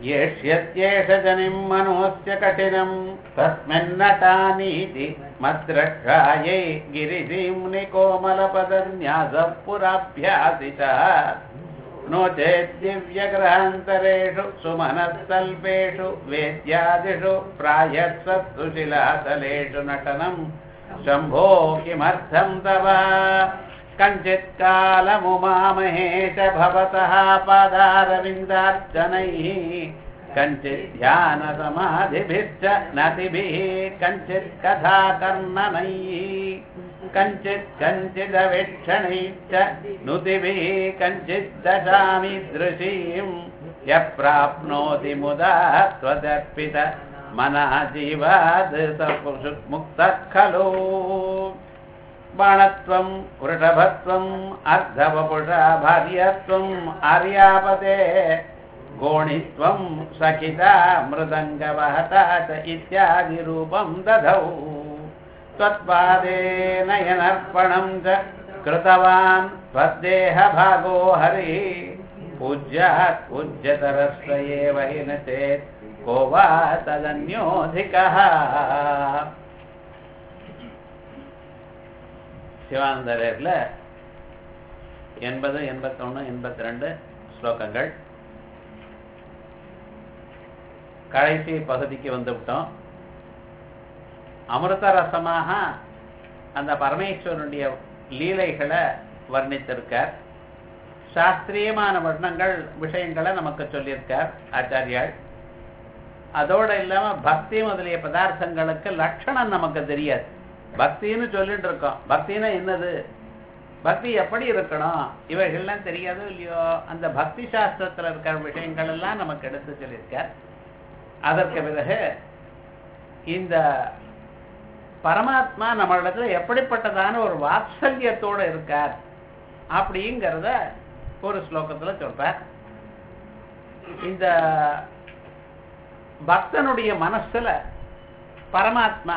येष्यत्येष जनिं मनोऽस्य कठिनं तस्मिन्नटानीति मद्रक्षायै गिरिसीम्नि कोमलपदन्यासः पुराभ्यासितः नो चेत् दिव्यग्रहान्तरेषु सुमनस्तल्पेषु वेद्यादिषु प्रायत्सत्सु शिलातलेषु नटनं शम्भो किमर्थं तव कञ्चित् कालमुमामहे च भवतः पादारविन्दार्चनैः कञ्चित् ध्यानसमाधिभिश्च नतिभिः कञ्चित् कथाकर्णनैः कञ्चित् कञ्चिदवेक्षणैश्च नुतिभिः कञ्चित् दशामि दृशीं यः प्राप्नोति मुदा त्वदर्पित मनः जीवात् स मुक्तः खलु बाणत्वं वृषभत्वम् अर्धवपुषा भार्यत्वम् आर्यापते गोणित्वं सखिता मृदङ्गवहता च इत्यादिरूपं दधौ त्वत्पादे नयनर्पणं च कृतवान् त्वद्देहभागो हरिः पूज्यात् पूज्यतरस्य एव हि न चेत् को वा तदन्योऽधिकः சிவானந்தரில் எண்பது எண்பத்தொன்று எண்பத்தி ரெண்டு ஸ்லோகங்கள் கடைசி பகுதிக்கு வந்து விட்டோம் அமிர்த ரசமாக அந்த பரமேஸ்வரனுடைய லீலைகளை வர்ணித்திருக்கார் சாஸ்திரியமான வர்ணங்கள் விஷயங்களை நமக்கு சொல்லியிருக்கார் ஆச்சாரியால் அதோட இல்லாம பக்தி முதலிய பதார்த்தங்களுக்கு லட்சணம் நமக்கு தெரியாது பக்தின்னு சொல்லிட்டு இருக்கோம் பக்தினா என்னது பக்தி எப்படி இருக்கணும் இவைகள்லாம் தெரியாதோ இல்லையோ அந்த பக்தி சாஸ்திரத்துல இருக்கிற விஷயங்கள் எல்லாம் நமக்கு எடுத்து சொல்லியிருக்கார் அதற்கு பிறகு இந்த பரமாத்மா நம்மளிடத்துல எப்படிப்பட்டதான ஒரு வாத்சல்யத்தோட இருக்கார் அப்படிங்கிறத ஒரு ஸ்லோகத்துல சொல்றார் இந்த பக்தனுடைய மனசுல பரமாத்மா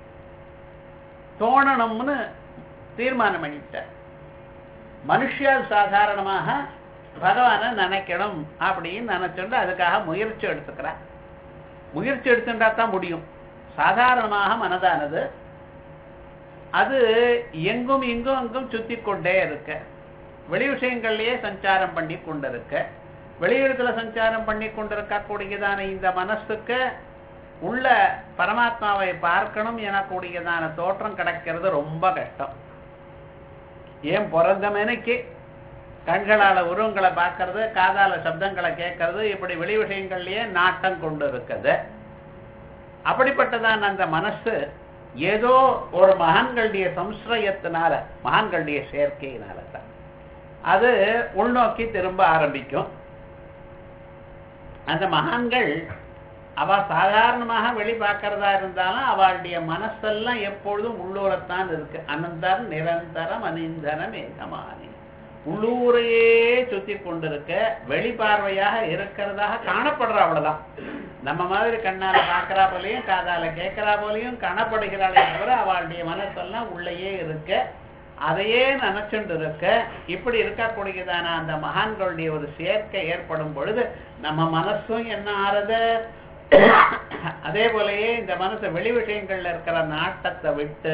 தோணணும்னு தீர்மானம் பண்ணிட்டார் மனுஷியால் சாதாரணமாக பகவானை நினைக்கணும் அப்படின்னு நினைச்சுட்டு அதுக்காக முயற்சி எடுத்துக்கிறார் முயற்சி எடுத்துட்டா தான் முடியும் சாதாரணமாக மனதானது அது எங்கும் இங்கும் அங்கும் சுத்தி கொண்டே இருக்க வெளி விஷயங்கள்லயே சஞ்சாரம் பண்ணி கொண்டிருக்க வெளியிடத்துல சஞ்சாரம் பண்ணி கொண்டிருக்கக்கூடியதான இந்த மனசுக்கு உள்ள பரமாத்மாவை பார்க்கணும் எனக்கூடியதான தோற்றம் கிடைக்கிறது ரொம்ப கஷ்டம் ஏன் பிறந்த மெனைக்கு கண்களால உருவங்களை பார்க்கறது காதால சப்தங்களை கேட்கறது இப்படி வெளி விஷயங்கள்லயே நாட்டம் கொண்டு இருக்குது அப்படிப்பட்டதான் அந்த மனசு ஏதோ ஒரு மகான்களுடைய சம்ஸ்ரயத்தினால மகான்களுடைய சேர்க்கையினால தான் அது உள்நோக்கி திரும்ப ஆரம்பிக்கும் அந்த மகான்கள் அவ சாதாரணமாக வெளி பார்க்கறதா இருந்தாலும் அவளுடைய மனசெல்லாம் எப்பொழுதும் உள்ளூரத்தான் இருக்கு அனந்தரம் நிரந்தரம் அனிந்தனம் ஏகமானி உள்ளூரையே சுத்தி கொண்டிருக்க வெளி பார்வையாக இருக்கிறதாக காணப்படுற அவ்வளவுதான் நம்ம மாதிரி கண்ணால பார்க்கறா போலையும் காதால கேட்கிறா போலையும் காணப்படுகிறாளே தவிர அவளுடைய மனசெல்லாம் உள்ளேயே இருக்க அதையே நினைச்சுட்டு இருக்க இப்படி இருக்கக்கூடியதான அந்த மகான்களுடைய ஒரு சேர்க்கை ஏற்படும் பொழுது நம்ம மனசும் என்ன ஆறுது அதே போலயே இந்த மனசு வெளி விஷயங்கள்ல இருக்கிற நாட்டத்தை விட்டு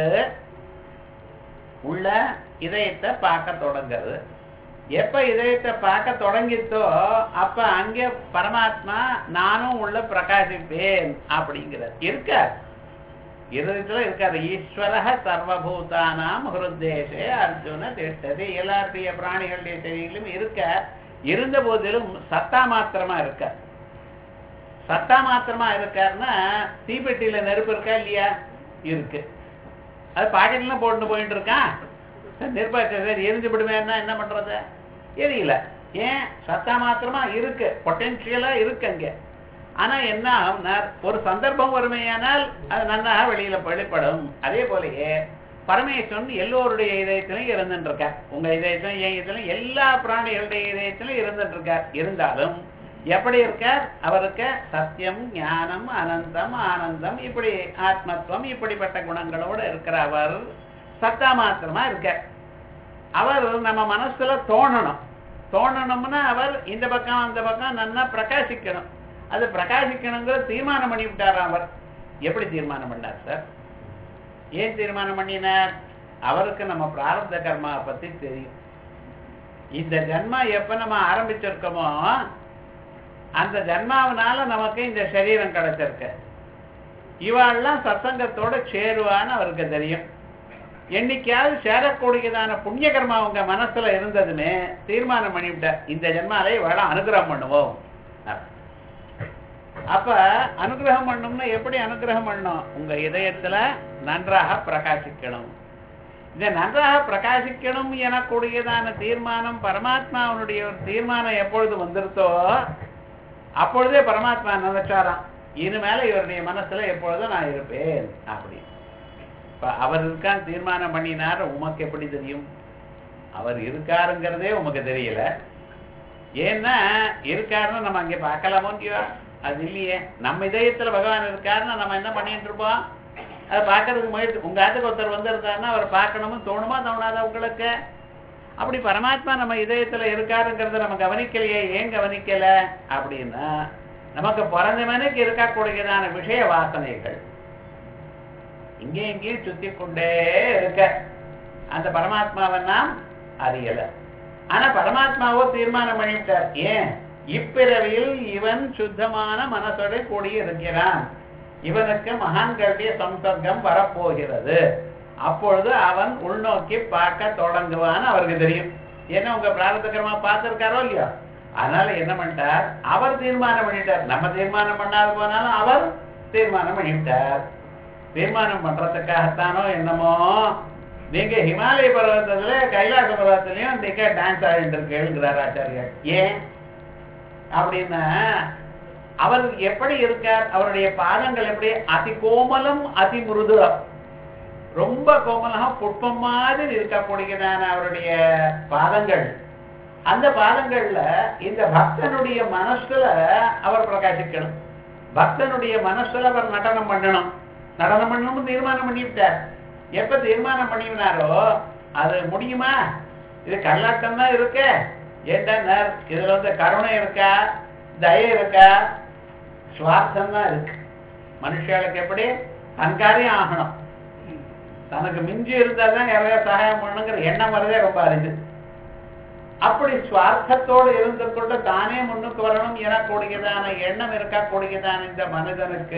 உள்ள இதயத்தை பார்க்க தொடங்குறது எப்ப இதயத்தை பார்க்க தொடங்கித்தோ அப்ப அங்கே பரமாத்மா நானும் உள்ள பிரகாசிப்பேன் அப்படிங்கிறது இருக்கார் இருதயத்துல இருக்காரு ஈஸ்வர சர்வபூதானாம் ஹிருத்தேசே அர்ஜுன திட்டது எல்லாருடைய பிராணிகளுடைய செயலிலும் இருக்க இருந்த போதிலும் சத்தா மாத்திரமா இருக்கார் சத்தா மாத்திரமா இருக்காருன்னா தீப்பெட்டியில நெருப்பு இருக்கா இல்லையா இருக்கு அது பாக்கெட்ல போட்டு போயிட்டு இருக்கான் நெருப்பா சரி எரிஞ்சு விடுவேன்னா என்ன பண்றது எரியல ஏன் சத்தா மாத்திரமா இருக்கு பொட்டென்சியலா இருக்கு அங்க ஆனா என்ன ஆகும்னார் ஒரு சந்தர்ப்பம் வறுமையானால் அது நன்னாக வெளியில வெளிப்படும் அதே போலயே பரமேஸ்வரன் எல்லோருடைய இதயத்திலும் இருந்துட்டு இருக்கார் உங்க இதயத்திலும் என் இதயத்திலும் எல்லா பிராணிகளுடைய இதயத்திலும் இருந்துட்டு இருக்கார் இருந்தாலும் எப்படி இருக்கார் அவருக்கு சத்தியம் ஞானம் அனந்தம் ஆனந்தம் இப்படி ஆத்மத்துவம் இப்படிப்பட்ட குணங்களோட இருக்கிற அவர் சத்தா மாத்திரமா இருக்கார் அவர் நம்ம மனசுல தோணணும் தோணணும்னா அவர் இந்த பக்கம் அந்த பக்கம் நன்னா பிரகாசிக்கணும் அது பிரகாசிக்கணுங்கிற தீர்மானம் பண்ணி விட்டாராம் அவர் எப்படி தீர்மானம் பண்ணார் சார் ஏன் தீர்மானம் பண்ணினார் அவருக்கு நம்ம பிராரப்த கர்மாவை பத்தி தெரியும் இந்த ஜன்மா எப்ப நம்ம ஆரம்பிச்சிருக்கோமோ அந்த ஜன்மாவனால நமக்கு இந்த சரீரம் கிடைச்சிருக்கு இவாள்லாம் சத்சங்கத்தோட சேருவான்னு அவருக்கு தெரியும் என்னைக்காவது சேரக்கூடியதான புண்ணிய கர்மா உங்க மனசுல இருந்ததுன்னு தீர்மானம் பண்ணிவிட்டார் இந்த ஜென்மாலை இவாள அனுகிரகம் பண்ணுவோம் அப்ப அனுகிரகம் பண்ணணும்னா எப்படி அனுகிரகம் பண்ணணும் உங்க இதயத்துல நன்றாக பிரகாசிக்கணும் இந்த நன்றாக பிரகாசிக்கணும் எனக்கூடியதான தீர்மானம் பரமாத்மாவனுடைய ஒரு தீர்மானம் எப்பொழுது வந்துருத்தோ அப்பொழுதே பரமாத்மா நினைச்சாராம் இனிமேல இவருடைய மனசுல எப்பொழுதும் நான் இருப்பேன் அப்படி இப்ப அவர் இருக்கான்னு தீர்மானம் பண்ணினார் உமக்கு எப்படி தெரியும் அவர் இருக்காருங்கிறதே உமக்கு தெரியல ஏன்னா இருக்காருன்னு நம்ம அங்கே பார்க்கலாமோ இல்லையோ அது இல்லையே நம்ம இதயத்துல பகவான் இருக்காருன்னா நம்ம என்ன பண்ணிட்டு இருப்போம் அதை பார்க்கறதுக்கு முயற்சி உங்க ஆத்துக்கு ஒருத்தர் வந்திருந்தாருன்னா அவர் பார்க்கணும்னு தோணுமா தோணாதா உங்களுக்கு அப்படி பரமாத்மா நம்ம இதயத்துல இருக்காருங்கிறத நம்ம கவனிக்கலையே ஏன் கவனிக்கல அப்படின்னா நமக்கு பிறந்தவனுக்கு இருக்கக்கூடியதான விஷய வாசனைகள் இங்கே இங்கேயும் சுத்தி கொண்டே இருக்க அந்த பரமாத்மாவை நாம் அறியல ஆனா பரமாத்மாவோ தீர்மானம் பண்ணிவிட்டார் ஏன் இப்பிறவியில் இவன் சுத்தமான மனசோட கூடி இருக்கிறான் இவனுக்கு மகான்களுடைய சம்சர்க்கம் வரப்போகிறது அப்பொழுது அவன் உள்நோக்கி பார்க்க தொடங்குவான்னு அவருக்கு தெரியும் ஏன்னா உங்க பிரார்த்தகரமா பார்த்திருக்காரோ இல்லையோ அதனால என்ன பண்ணிட்டார் அவர் தீர்மானம் பண்ணிட்டார் நம்ம தீர்மானம் பண்ணாது போனாலும் அவர் தீர்மானம் பண்ணிவிட்டார் தீர்மானம் பண்றதுக்காகத்தானோ என்னமோ நீங்க ஹிமாலய பர்வத்தத்துல கைலாச பர்வத்திலையும் நீங்க டான்ஸ் ஆடிட்டு இருக்கேங்கிறார் ஆச்சாரியார் ஏன் அப்படின்னா அவர் எப்படி இருக்கார் அவருடைய பாதங்கள் எப்படி அதி கோமலம் அதி மிருதுரம் ரொம்ப கோமலமா புட்பம் மாதிரி இருக்கக்கூடியதான அவருடைய பாதங்கள் அந்த பாதங்கள்ல இந்த பக்தனுடைய மனசுல அவர் பிரகாசிக்கணும் பக்தனுடைய மனசுல அவர் நடனம் பண்ணணும் நடனம் பண்ணணும்னு தீர்மானம் பண்ணிவிட்டார் எப்ப தீர்மானம் பண்ணிவினாரோ அது முடியுமா இது கல்லாட்டம் தான் இருக்கு ஏன்டா இதுல வந்து கருணை இருக்கா தயை இருக்கா சுவார்த்தம் தான் இருக்கு மனுஷர்களுக்கு எப்படி தன் காரியம் ஆகணும் தனக்கு மிஞ்சி இருந்தா தான் நிறைய சகாயம் பண்ணுங்கிற எண்ணம் வரதே ரொம்ப அரிது அப்படி சுவார்த்தத்தோடு இருந்து கொண்டு தானே முன்னுக்கு வரணும் எனக்கூடியதான எண்ணம் இருக்கக்கூடியதான இந்த மனிதனுக்கு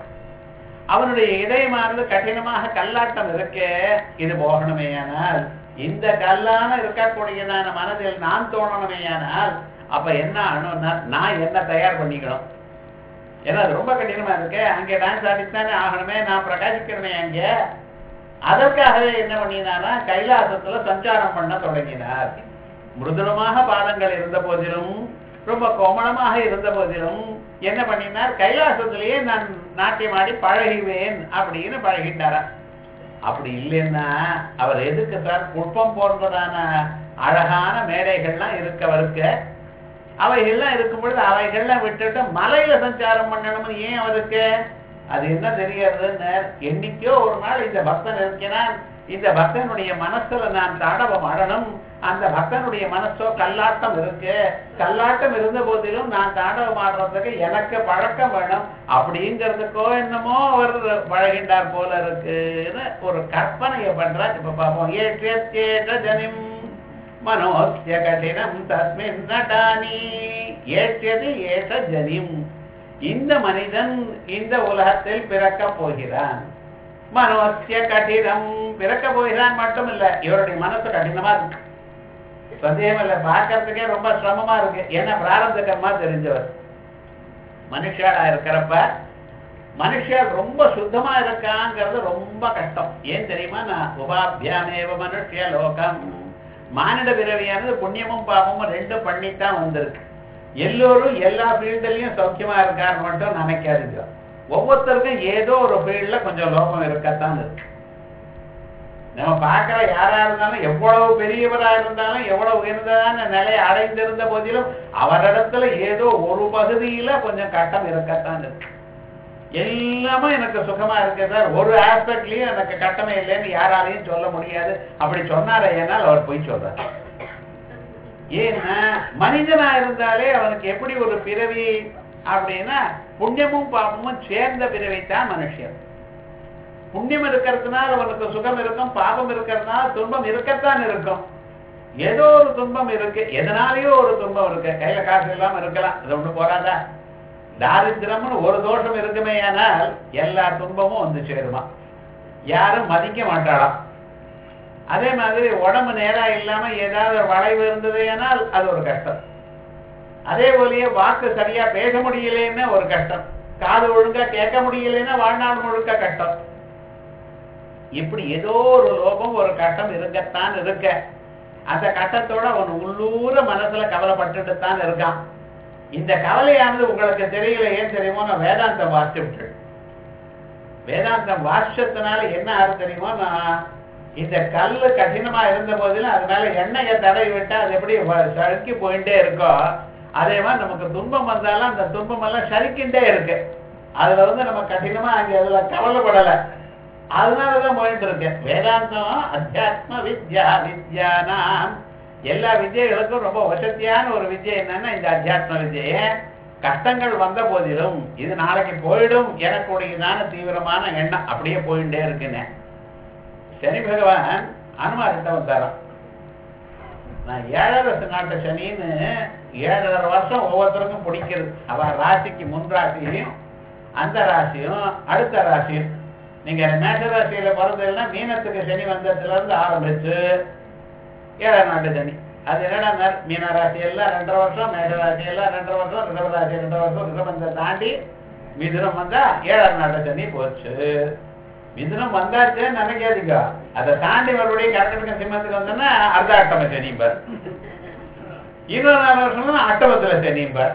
அவனுடைய இதயமானது கடினமாக கல்லாட்டம் இருக்கு இது போகணுமேயானால் இந்த கல்லான இருக்கக்கூடியதான மனதில் நான் தோணணுமேயானால் அப்ப என்ன ஆகணும்னா நான் என்ன தயார் பண்ணிக்கணும் ஏன்னா அது ரொம்ப கடினமா இருக்கு அங்கே டான்ஸ் ஆடித்தானே ஆகணுமே நான் பிரகாசிக்கணுமே அங்க அதற்காகவே என்ன பண்ணினாரா கைலாசத்துல சஞ்சாரம் பண்ண தொடங்கினார் மிருதுளமாக பாதங்கள் இருந்த போதிலும் ரொம்ப கோமளமாக இருந்த போதிலும் என்ன பண்ணினார் கைலாசத்திலேயே நான் நாட்டியம் ஆடி பழகுவேன் அப்படின்னு பழகிட்டாரா அப்படி இல்லைன்னா அவர் எதுக்கு சார் புட்பம் போன்றதான அழகான மேடைகள்லாம் இருக்கவருக்கு அவைகள்லாம் இருக்கும் பொழுது அவைகள்லாம் விட்டுட்டு மலையில சஞ்சாரம் பண்ணணும்னு ஏன் அவருக்கு அது என்ன தெரியறதுன்னு என்னைக்கோ ஒரு நாள் இந்த பக்தன் இருக்கிறான் இந்த பக்தனுடைய மனசுல நான் தாடவம் ஆடணும் அந்த பக்தனுடைய மனசோ கல்லாட்டம் இருக்கு கல்லாட்டம் இருந்த போதிலும் நான் தாண்டவம் ஆடுறதுக்கு எனக்கு பழக்கம் வேணும் அப்படிங்கிறதுக்கோ என்னமோ அவர் பழகின்றார் போல இருக்குன்னு ஒரு கற்பனையை பண்றார் இப்ப பார்ப்போம் ஏற்றேற்ற ஜனிம் மனோஸ்ய கடினம் தஸ்மின் நடானி ஏற்றது ஏற்ற ஜனிம் இந்த மனிதன் இந்த உலகத்தில் பிறக்க போகிறான் மனோஸ்ய கடினம் பிறக்க போகிறான் மட்டும் இல்ல இவருடைய மனசு கடினமா இருக்கு சந்தேகம் இல்ல பார்க்கறதுக்கே ரொம்ப சிரமமா இருக்கு என்ன பிராரந்த கர்மா தெரிஞ்சவர் மனுஷாளா இருக்கிறப்ப மனுஷன் ரொம்ப சுத்தமா இருக்காங்கிறது ரொம்ப கஷ்டம் ஏன் தெரியுமா நான் உபாபியாமேவ மனுஷிய லோகம் மானிட பிறவியானது புண்ணியமும் பாவமும் ரெண்டும் பண்ணித்தான் வந்திருக்கு எல்லோரும் எல்லா ஃபீல்டுலயும் சௌக்கியமா இருக்கான்னு மட்டும் நினைக்காதீங்க ஒவ்வொருத்தருக்கும் ஏதோ ஒரு ஃபீல்ட்ல கொஞ்சம் லோகம் இருக்கத்தான் இருக்கு நம்ம பார்க்கிற யாரா இருந்தாலும் எவ்வளவு பெரியவரா இருந்தாலும் எவ்வளவு உயர்ந்ததான நிலையை அடைந்திருந்த போதிலும் அவரிடத்துல ஏதோ ஒரு பகுதியில கொஞ்சம் கட்டம் இருக்கத்தான் இருக்கு எல்லாமே எனக்கு சுகமா இருக்கு சார் ஒரு ஆஸ்பெக்ட்லயும் எனக்கு கட்டமே இல்லைன்னு யாராலையும் சொல்ல முடியாது அப்படி சொன்னாரே ஏனால் அவர் போய் சொல்றார் ஏன்னா மனிதனா இருந்தாலே அவனுக்கு எப்படி ஒரு பிறவி அப்படின்னா புண்ணியமும் பாபமும் சேர்ந்த பிறவைத்தான் மனுஷன் புண்ணியம் இருக்கிறதுனால உனக்கு சுகம் இருக்கும் பாபம் இருக்கிறதுனால துன்பம் இருக்கத்தான் இருக்கும் ஏதோ ஒரு துன்பம் இருக்கு எதனாலயோ ஒரு துன்பம் இருக்கு கையில காசு இல்லாம இருக்கலாம் அது ஒண்ணு போறாதா தாரித்திரம்னு ஒரு தோஷம் இருக்குமே ஆனால் எல்லா துன்பமும் வந்து சேருமா யாரும் மதிக்க மாட்டாளாம் அதே மாதிரி உடம்பு நேரா இல்லாம ஏதாவது ஒரு வளைவு இருந்தது ஆனால் அது ஒரு கஷ்டம் அதே போலயே வாக்கு சரியா பேச முடியலன்னா ஒரு கஷ்டம் காது ஒழுங்கா கேட்க முடியலன்னா வாழ்நாள் முழுக்க கஷ்டம் இப்படி ஏதோ ஒரு லோகம் ஒரு கஷ்டம் இருக்கத்தான் இருக்க அந்த கஷ்டத்தோட அவன் உள்ளூர மனசுல கவலைப்பட்டுட்டு தான் இருக்கான் இந்த கவலையானது உங்களுக்கு தெரியல ஏன் தெரியுமோ நான் வேதாந்தம் வாசிச்சு விட்டு வேதாந்தம் வாசிச்சதுனால என்ன ஆறு தெரியுமோ நான் இந்த கல்லு கடினமா இருந்த போதிலும் அது மேல எண்ணெயை தடவி விட்டா அது எப்படி வ- சறுக்கி போயிட்டே இருக்கோ அதே மாதிரி நமக்கு துன்பம் வந்தாலும் அந்த துன்பம் எல்லாம் சறுக்கிண்டே இருக்கு அதுல வந்து நம்ம கடினமா அங்க அதுல கவலைப்படல அதனாலதான் போயிட்டு இருக்கு வேதாந்தம் அத்தியாத்ம வித்யா வித்யானாம் எல்லா வித்யைகளுக்கும் ரொம்ப வசதியான ஒரு வித்யை என்னன்னா இந்த அத்தியாத்ம வித்யை கஷ்டங்கள் வந்த போதிலும் இது நாளைக்கு போயிடும் எனக்குடையதான தீவிரமான எண்ணம் அப்படியே போயிட்டே இருக்குன்னு சனி பகவான் அனுமார்கிட்ட வந்தாராம் நான் ஏழரை நாட்டு சனின்னு ஏழரை வருஷம் ஒவ்வொருத்தருக்கும் பிடிக்கிறது அவ ராசிக்கு முன் ராசியும் அந்த ராசியும் அடுத்த ராசியும் நீங்க மேஷ ராசியில பிறந்ததுன்னா மீனத்துக்கு சனி வந்ததுல இருந்து ஆரம்பிச்சு ஏழரை நாட்டு சனி அது என்னடா நர்- மீன ராசி எல்லாம் ரெண்டரை வருஷம் மேஷ ராசி எல்லாம் ரெண்டரை வருஷம் ரிஷப ராசி ரெண்டரை வருஷம் ரிஷபத்தை தாண்டி மிதுனம் வந்தா ஏழரை நாட்டு சனி போச்சு மிதுனம் வந்தாச்சு நினைக்காதீங்க அதை தாண்டி மறுபடியும் கர்நாடக சிம்மத்துக்கு வந்தோன்னா அர்த்த அட்டம சனிம்பார் இன்னொரு நாலு வருஷம் அட்டமத்துல சனிம்பார்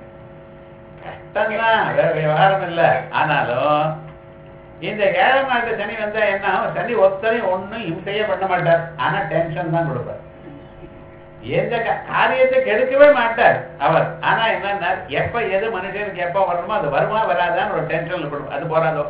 கஷ்டம்தான் வேற விவகாரம் இல்ல ஆனாலும் இந்த ஏழாம் நாட்டு சனி வந்தா என்ன ஆகும்? சனி ஒத்தனையும் ஒண்ணும் இம்சையே பண்ண மாட்டார் ஆனா டென்ஷன் தான் கொடுப்பார் எந்த க- காரியத்தை கெடுக்கவே மாட்டார் அவர் ஆனா என்னன்னா எப்ப எது மனுஷனுக்கு எப்ப வரணுமோ அது வருமா வராதான்னு ஒரு டென்ஷன்ல கொடுப்பார் அது போறாதோ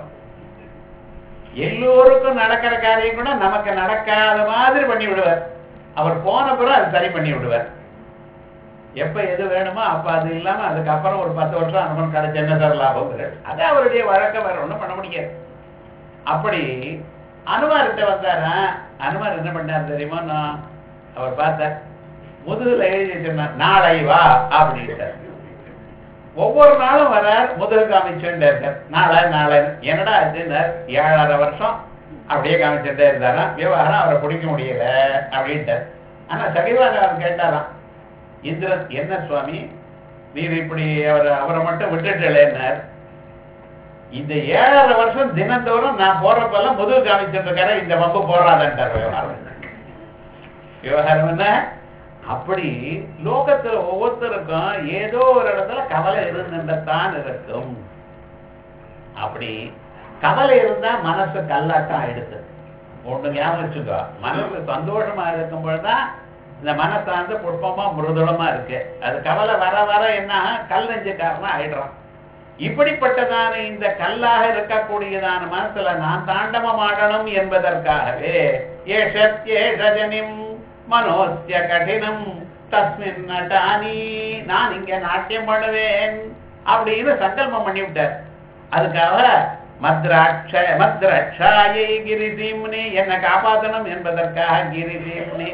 எல்லோருக்கும் நடக்கிற காரியம் கூட நமக்கு நடக்காத மாதிரி பண்ணி விடுவார் அவர் போன பிறகு அது சரி பண்ணி விடுவார் எப்ப எது வேணுமோ அப்ப அது இல்லாம அதுக்கப்புறம் ஒரு பத்து வருஷம் அனுபவம் கிடைச்ச என்ன சார் லாபம் அது அவருடைய வழக்கம் வேற ஒண்ணும் பண்ண முடியாது அப்படி அனுமார்கிட்ட வந்தாரா அனுமார் என்ன பண்ணார் தெரியுமா நான் அவர் பார்த்தார் முதுகுல எழுதி வச்சிருந்தார் நாளை வா அப்படின்ட்டார் ஒவ்வொரு நாளும் வரார் முதுகு காமிச்சுட்டே இருக்கார் நாளை நாளை என்னடா ஆச்சுன்னார் ஏழரை வருஷம் அப்படியே காமிச்சுட்டே இருந்தாராம் விவகாரம் அவரை பிடிக்க முடியல அப்படின்ட்டார் ஆனா சகிவாக அவர் கேட்டாராம் இந்திரன் என்ன சுவாமி நீர் இப்படி அவர் அவரை மட்டும் விட்டுட்டேன்னார் இந்த ஏழரை வருஷம் தினந்தோறும் நான் போறப்பெல்லாம் முதுகு காமிச்சுட்டு இருக்காரு இந்த வம்பு போறாதன்ட்டார் விவகாரம் விவகாரம் என்ன அப்படி லோகத்துல ஒவ்வொருத்தருக்கும் ஏதோ ஒரு இடத்துல கவலை இருந்துதான் இருக்கும் அப்படி கவலை இருந்தா மனசு கல்லாட்டம் ஆயிடுது ஒண்ணு ஞாபகம் வச்சுக்கோ மனசு சந்தோஷமா இருக்கும் பொழுதுதான் இந்த மனசார்ந்து புஷ்பமா மிருதுளமா இருக்கு அது கவலை வர வர என்ன கல் நெஞ்சுக்காரனா ஆயிடுறான் இப்படிப்பட்டதான இந்த கல்லாக இருக்கக்கூடியதான மனசுல நான் தாண்டவம் ஆடணும் என்பதற்காகவே ஏஷத்யேஷஜனிம் மனோஸ்ய கடினம் தஸ்மின் நட்டானி நான் இங்க நாட்டியம் பண்ணுவேன் அப்படின்னு சங்கல்பம் பண்ணி விட்டார் அதுக்காக மத்ராட்ச மத்ரட்சாயை கிரிசீம்னி என்னை காப்பாற்றணும் என்பதற்காக கிரிசீம்னி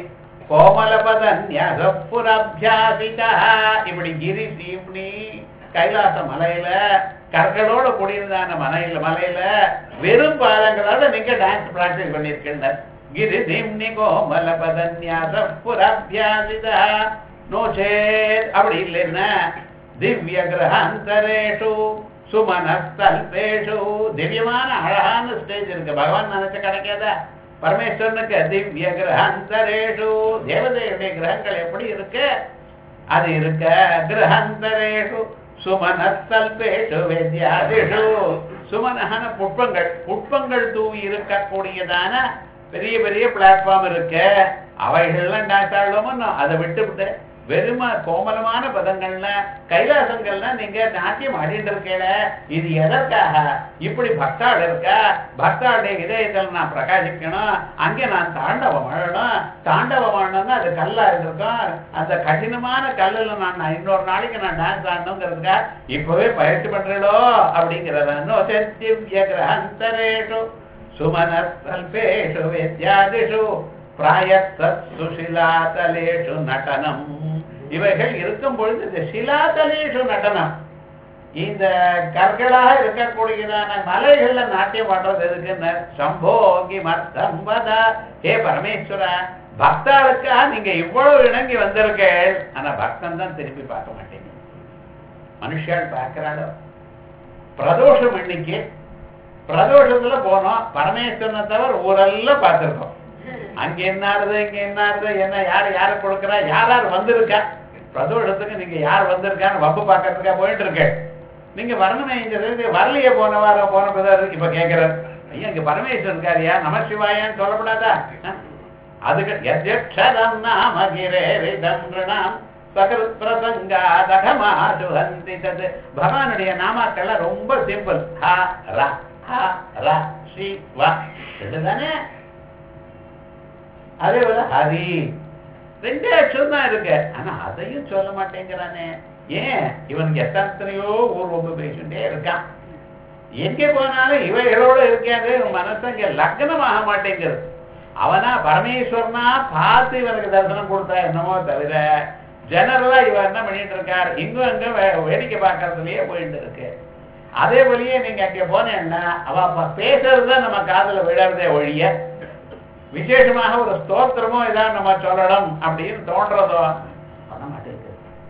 கோமலபதன்யாசப்புரபியாசிதா இப்படி கிரிசீம்னி கைலாச மலையில கற்களோட கூடியதான மலையில மலையில வெறும் பாதங்களோட நீங்க டான்ஸ் பிராக்டிஸ் பண்ணிருக்கீங்க கிரிசீம்னி கோமலபதன்யாசப்புரபியாசிதா நோ சேத் அப்படி இல்லைன்னா திவ்ய கிரகாந்தரேஷு சுமனஸ்தல்பேஷு திவ்யமான அழகான ஸ்டேஜ் இருக்கு பகவான் நினைச்ச கிடைக்காதா பரமேஸ்வரனுக்கு திவ்ய கிரகாந்தரேஷு தேவதையுடைய கிரகங்கள் எப்படி இருக்கு அது இருக்க கிரகாந்தரேஷு சுமனஸ்தல்பேஷு வேத்யாதிஷு சுமனஹன புஷ்பங்கள் புஷ்பங்கள் தூவி இருக்கக்கூடியதான பெரிய பெரிய பிளாட்ஃபார்ம் இருக்கு அவைகள்லாம் டான்ஸ் ஆடலாமோ அதை விட்டு விட்டு வெறும கோமலமான பதங்கள்ல கைலாசங்கள்ல நீங்க நாட்டியம் ஆடிட்டு இருக்கேல இது எதற்காக இப்படி பக்தாள் இருக்கா பக்தாளுடைய இதயத்தில் நான் பிரகாசிக்கணும் அங்கே நான் தாண்டவம் ஆடணும் தாண்டவம் ஆடணும்னா அது கல்லா இருந்திருக்கும் அந்த கடினமான கல்லுல நான் நான் இன்னொரு நாளைக்கு நான் டான்ஸ் ஆடணுங்கிறதுக்கா இப்பவே பயிற்சி பண்றீடோ அப்படிங்கிறத திவ்ய கிரகந்தரேஷு சுமனஸ்தல்பேஷு வித்யாதிஷு பிராயத்தத் சுஷிலாதலேஷு நடனம் இவைகள் இருக்கும் பொழுது இந்த சிலாதலேஷு நடனம் இந்த கற்களாக இருக்கக்கூடியதான மலைகள்ல நாட்டியம் பண்றது எதுக்குன்னு சம்போகி மர்த்தம் வதா ஹே பரமேஸ்வரா பக்தாளுக்காக நீங்க இவ்வளவு இணங்கி வந்திருக்கேள் ஆனா பக்தன் தான் திரும்பி பார்க்க மாட்டீங்க மனுஷால் பார்க்கிறாளோ பிரதோஷம் இன்னைக்கு பிரதோஷத்துல போனோம் பரமேஸ்வரனை தவிர ஊரெல்லாம் பார்த்திருக்கோம் அங்க என்ன ஆறுது இங்க என்ன ஆறுது என்ன யாரு யாரு கொடுக்கறா யார் யார் வந்திருக்கா பிரதோஷத்துக்கு நீங்க யார் வந்திருக்கான்னு வம்பு பார்க்கறதுக்கா போயிட்டு இருக்கேன் நீங்க வரணுமே இந்த இதுக்கு வரலையே போன வாரம் போன பிறகு இப்ப கேட்கிறார் ஐயா இங்க பரமேஸ்வரன் இருக்காரியா நமசிவாயான்னு சொல்லப்படாதா அஹ்? அதுக்கு எத்யக்ஷரம் நாம கிரேரிதம் ரிணாம் சகல் பிரசங்காதகமாசுஹந்தி தது பகவானுடைய நாமாக்கள்லாம் ரொம்ப சிம்பிள் ஹ ர ஹ ர ஷி வ இதுதானே அதே போல ஹரி ரெண்டே அக்ஷரம் தான் இருக்கு ஆனா அதையும் சொல்ல மாட்டேங்கிறானே ஏன் இவனுக்கு எத்தனையோ ஊர் ரொம்ப பேசிட்டே இருக்கான் எங்க போனாலும் இவைகளோட இருக்காது இவன் மனசு இங்க லக்னம் ஆக மாட்டேங்குது அவனா பரமேஸ்வரனா பார்த்து இவனுக்கு தரிசனம் கொடுத்தா என்னமோ தவிர ஜெனரலா இவன் என்ன பண்ணிட்டு இருக்கார் இங்கும் அங்கும் வே- வேடிக்கை பார்க்கறதுலயே போயிட்டு இருக்கு அதே போலயே நீங்க அங்க போனேன்னா அவ அப்ப பேசுறதுதான் நம்ம காதுல விழறதே ஒழிய விசேஷமாக ஒரு ஸ்தோத்திரமோ ஏதாவது நம்ம சொல்லணும் அப்படின்னு தோன்றதோ பண்ண மாட்டேங்குது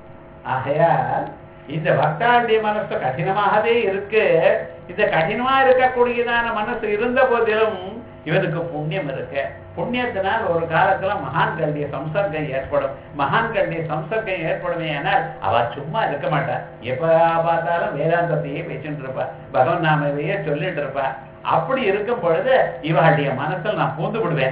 ஆகையால் இந்த பக்தாளுடைய மனசு கடினமாகவே இருக்கு இந்த கடினமா இருக்கக்கூடியதான மனசு இருந்த போதிலும் இவனுக்கு புண்ணியம் இருக்கு புண்ணியத்தினால் ஒரு காலத்துல மகான்களுடைய சம்சர்க்கம் ஏற்படும் மகான்களுடைய சம்சர்க்கம் ஏற்படுமே ஆனால் அவ சும்மா இருக்க மாட்டா எப்ப பார்த்தாலும் வேதாந்தத்தையே பேசிட்டு இருப்பா பகவன் நாமவையே சொல்லிட்டு இருப்பா அப்படி இருக்கும் பொழுது இவளுடைய மனசில் நான் பூந்து விடுவேன்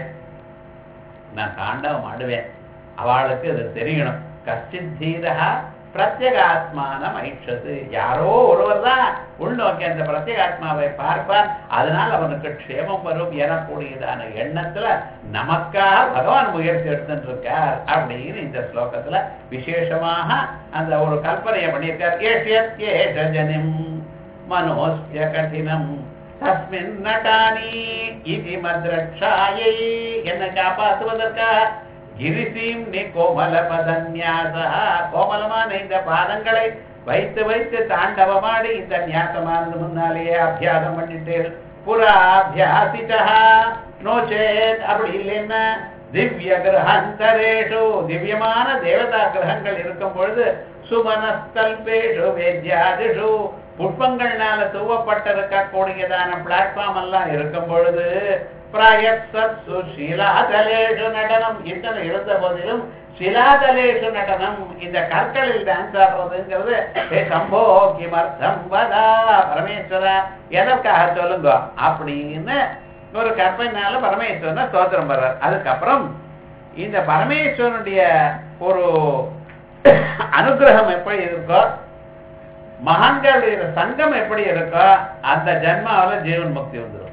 நான் தாண்டவம் ஆடுவேன் அவளுக்கு இது தெரியணும் கஷ்டித் தீரா பிரத்யேகாத்மானம் ஐஷது யாரோ ஒருவர் தான் உள்நோக்கி அந்த பிரத்யேகாத்மாவை பார்ப்பான் அதனால் அவனுக்கு க்ஷேமம் வரும் எனக்கூடியதான எண்ணத்துல நமக்காக பகவான் முயற்சி எடுத்துட்டு இருக்கார் அப்படின்னு இந்த ஸ்லோகத்துல விசேஷமாக அந்த ஒரு கல்பனையை பண்ணியிருக்கார் ஏஷியத் ஏஷஜனிம் மனோஸ்ய கடினம் தஸ்மின் நட்டானி இது மத்ரக்ஷாயை என்னை காப்பாற்றுவதற்காக கிரிசீம் நீ கோமல பதன்யாசா கோமலமான இந்த பாதங்களை வைத்து வைத்து தாண்டவமாடி இந்த நியாசமானது முன்னாலேயே அபியாசம் பண்ணிட்டு புறா அபியாசிதா நோச்சேத் அப்படி இல்லைன்னா திவ்ய கிரகாந்தரேஷு திவ்யமான தேவதா கிரகங்கள் இருக்கும் பொழுது சுமனஸ்தல்பேஷு வேத்யாதிஷு புஷ்பங்கள்னால தூவப்பட்டிருக்கக்கூடியதான பிளாட்ஃபார்ம் எல்லாம் இருக்கும் பொழுது பிராயசத்சு சிலாதலேஷு நடனம் இத்தனை இருந்த போதிலும் சிலாதலேஷு நடனம் இந்த கற்களில் டான்ஸ் ஆடுறதுங்கிறது ஹே சம்போ கிமர்த்தம் வதா பரமேஸ்வரா எதற்காக சொல்லுங்க அப்படின்னு ஒரு கற்பனைனால பரமேஸ்வரனை ஸ்தோத்திரம் பண்றார் அதுக்கப்புறம் இந்த பரமேஸ்வரனுடைய ஒரு அனுகிரகம் எப்படி இருக்கோ மகான்களுடைய சங்கம் எப்படி இருக்கோ அந்த ஜென்மாவில் ஜீவன் முக்தி வந்துடும்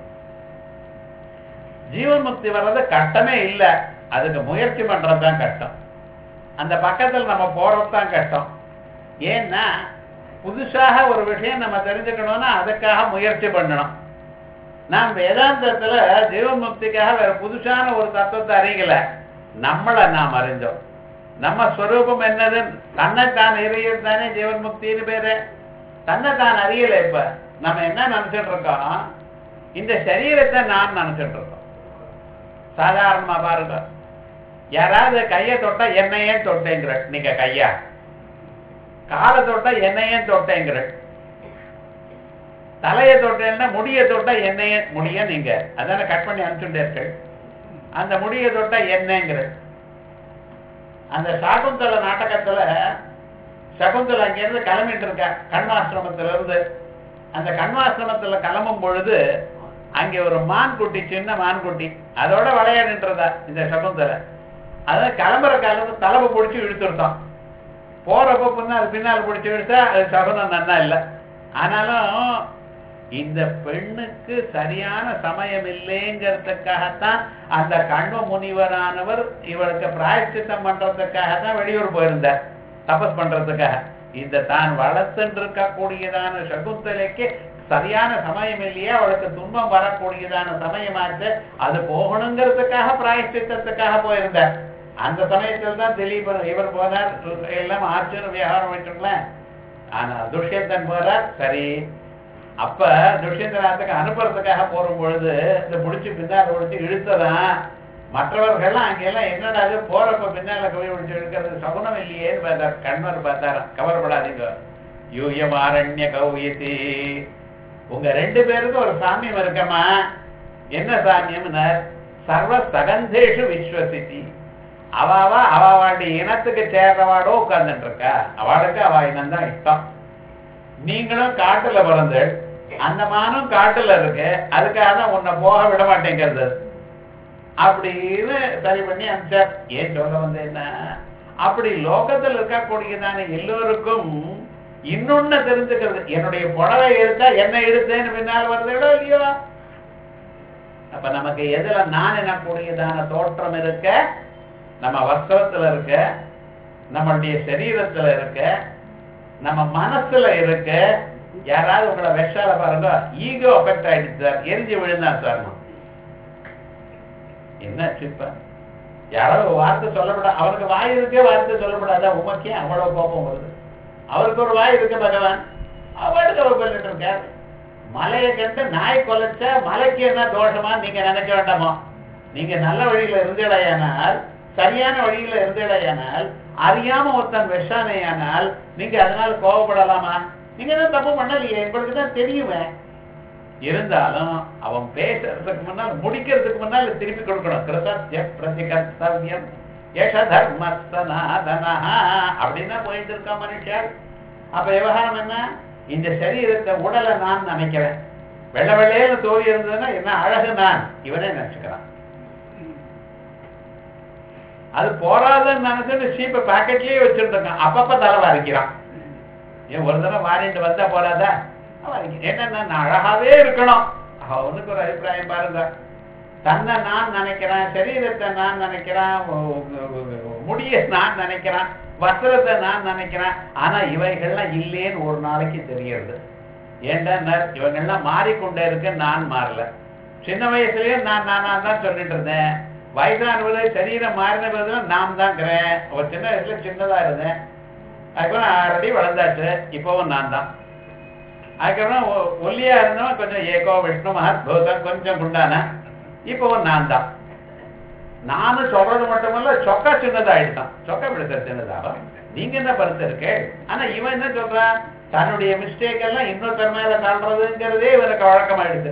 ஜீவன் முக்தி வர்றது கஷ்டமே இல்லை அதுக்கு முயற்சி பண்றது தான் கஷ்டம் அந்த பக்கத்தில் நம்ம போறது தான் கஷ்டம் ஏன்னா புதுசாக ஒரு விஷயம் நம்ம தெரிஞ்சுக்கணும்னா அதுக்காக முயற்சி பண்ணணும் நாம் வேதாந்தத்துல ஜீவன் முக்திக்காக வேற புதுசான ஒரு தத்துவத்தை அறியல நம்மளை நாம் அறிஞ்சோம் நம்ம ஸ்வரூபம் என்னது தன்னைத்தான் அறியது தானே ஜீவன் முக்தின்னு பேரு தன்னைத்தான் அறியல இப்ப நம்ம என்ன நினைச்சிட்டு இருக்கோம் இந்த சரீரத்தை நான் நினைச்சிட்டு இருக்கோம் சாதாரணமா பாருங்க யாராவது கையை தொட்டா என்னையே தொட்டேங்கிற நீங்க கையா காலை தொட்டா என்னையே தொட்டேங்கிற தலையை தொட்டேன்னா முடிய தொட்டா என்னையே முடிய நீங்க அதான கட் பண்ணி அனுப்பிச்சுட்டீர்கள் அந்த முடிய தொட்டா என்னங்கிற அந்த சாகுந்தல நாடகத்துல சகுந்தல அங்கிருந்து கிளம்பிட்டு இருக்கா கண்மாசிரமத்துல இருந்து அந்த கண்மாசிரமத்துல கிளம்பும் பொழுது அங்கே ஒரு மான்குட்டி சின்ன மான்குட்டி அதோட விளையாடின்றதா இந்த சகுந்தலை அதான் கிளம்புற காலத்து தலைவை பிடிச்சி இழுத்துருத்தான் போறப்ப பின்னால் பின்னால் பிடிச்சி விடுத்தா அது சகுனம் நன்னா இல்லை ஆனாலும் இந்த பெண்ணுக்கு சரியான சமயம் இல்லைங்கிறதுக்காகத்தான் அந்த கண்வ முனிவரானவர் இவளுக்கு பிராயச்சித்தம் பண்றதுக்காகத்தான் வெளியூர் போயிருந்தார் தபஸ் பண்றதுக்காக இந்த தான் வளர்த்துட்டு இருக்கக்கூடியதான சகுந்தலைக்கு சரியான சமயம் இல்லையே அவளுக்கு துன்பம் வரக்கூடியதான சமயமாச்சு அது போகணுங்கிறதுக்காக பிராயச்சித்தத்துக்காக போயிருந்தார் அந்த சமயத்தில் தான் திலீபன் இவர் போனார் எல்லாம் ஆச்சுன்னு விவகாரம் வச்சுக்கலாம் ஆனா துஷ்யந்தன் போறார் சரி அப்ப துஷ்யந்தனாத்துக்கு அனுப்புறதுக்காக போரும் பொழுது இந்த பிடிச்சி பின்னால் பிடிச்சி இழுத்ததான் மற்றவர்கள்லாம் அங்கெல்லாம் என்னடா இது போறப்ப பின்னால கவி பிடிச்சி இழுக்கிறது சகுனம் இல்லையேன்னு பார்த்தார் கண்வர் பார்த்தாராம் கவலைப்படாதீங்க யூயம் ஆரண்ய கௌயதி உங்க ரெண்டு பேருக்கும் ஒரு சாமியம் இருக்கமா என்ன சாமியம்னார் சர்வ சகந்தேஷு விஸ்வசித்தி அவாவா அவாவாண்டி இனத்துக்கு சேர்றவாடோ உட்கார்ந்துட்டு இருக்கா அவளுக்கு அவ இனம் தான் இஷ்டம் நீங்களும் காட்டுல பிறந்து அந்த மானும் காட்டுல இருக்கு அதுக்காக தான் உன்னை போக விட மாட்டேங்கிறது அப்படின்னு சரி பண்ணி அனுப்பிச்சார் ஏன் சொல்ல வந்தேன்னா அப்படி லோகத்தில் இருக்கக்கூடியதான எல்லோருக்கும் இன்னொன்னு தெரிஞ்சுக்கிறது என்னுடைய புடவை எடுத்தா என்ன எடுத்தேன்னு பின்னால் வருதோ இல்லையோ அப்ப நமக்கு எதுல நான் எனக்கூடியதான தோற்றம் இருக்க நம்ம வஸ்திரத்துல இருக்க நம்மளுடைய சரீரத்துல இருக்க நம்ம மனசுல இருக்க யாராவது உங்களை விஷால பாருங்க ஈகோ அஃபெக்ட் ஆயிடுச்சு சார் எரிஞ்சு விழுந்தான் சார் என்ன சிப்ப யாராவது வார்த்தை சொல்லப்படா அவருக்கு வாய் இருக்கே வார்த்தை சொல்லப்படாதா உமக்கே அவ்வளவு கோபம் வருது அவருக்கு ஒரு வாய் இருக்கு பகவான் அவளுக்கு அவர் சொல்லிட்டு இருக்கார் மலையை கண்டு நாய் கொலைச்சா மலைக்கு என்ன தோஷமா நீங்க நினைக்க வேண்டாமோ நீங்க நல்ல வழியில இருந்தீடையானால் சரியான வழியில இருந்தீடையானால் அறியாம ஒருத்தன் விஷானையானால் நீங்க அதனால கோவப்படலாமா நீங்க தான் தப்பு பண்ணலையே உங்களுக்கு தான் தெரியுமே இருந்தாலும் அவன் பேசுறதுக்கு முன்னால் முடிக்கிறதுக்கு முன்னால் திருப்பி கொடுக்கணும் கிருதத்ய பிரதிகர்த்தவியம் ஏஷ தர்ம சனாதனா அப்படின்னா போயிட்டு இருக்கா மனுஷன் அப்ப விவகாரம் என்ன இந்த சரீரத்தை உடலை நான் நினைக்கிறேன் வெள்ள வெள்ளையில தோழி இருந்ததுன்னா என்ன அழகு நான் இவனே நினைச்சுக்கிறான் அது போராதுன்னு நினைச்சுட்டு சீப்பை பாக்கெட்லயே வச்சுட்டு இருக்கான் அப்பப்ப தலை வாரிக்கிறான் ஏன் ஒரு தடவை வாரிட்டு வந்தா போறாதா என்னன்னா நான் அழகாவே இருக்கணும் அவனுக்கு ஒரு அபிப்பிராயம் பாருங்க தன்னை நான் நினைக்கிறேன் சரீரத்தை நான் நினைக்கிறேன் முடிய நான் நினைக்கிறேன் வஸ்திரத்தை நான் நினைக்கிறேன் ஆனா இவைகள்லாம் இல்லேன்னு ஒரு நாளைக்கு தெரியறது ஏன்டா இவங்கெல்லாம் மாறிக்கொண்டே இருக்கு நான் மாறல சின்ன வயசுலயே நான் நானா தான் சொல்லிட்டு இருந்தேன் வயதானது சரீரம் மாறின பிறகு நான் தான்ங்கிறேன் ஒரு சின்ன வயசுல சின்னதா இருந்தேன் அதுக்கப்புறம் ஆல்ரெடி வளர்ந்தாச்சு இப்பவும் நான் தான் அதுக்கப்புறம் ஒல்லியா இருந்தவன் கொஞ்சம் ஏகோ விஷ்ணு மகத்பூதம் கொஞ்சம் குண்டான இப்பவும் நான் தான் நானும் சொல்றது மட்டுமல்ல சொக்கா சின்னதாயிடுதான் சொக்கா பிடிச்ச சின்னதாகும் நீங்க என்ன பருத்து இருக்கு ஆனா இவன் என்ன சொல்றான் தன்னுடைய மிஸ்டேக் எல்லாம் இன்னொருத்தர் மேல காண்றதுங்கிறதே இவனுக்கு வழக்கமாயிடுது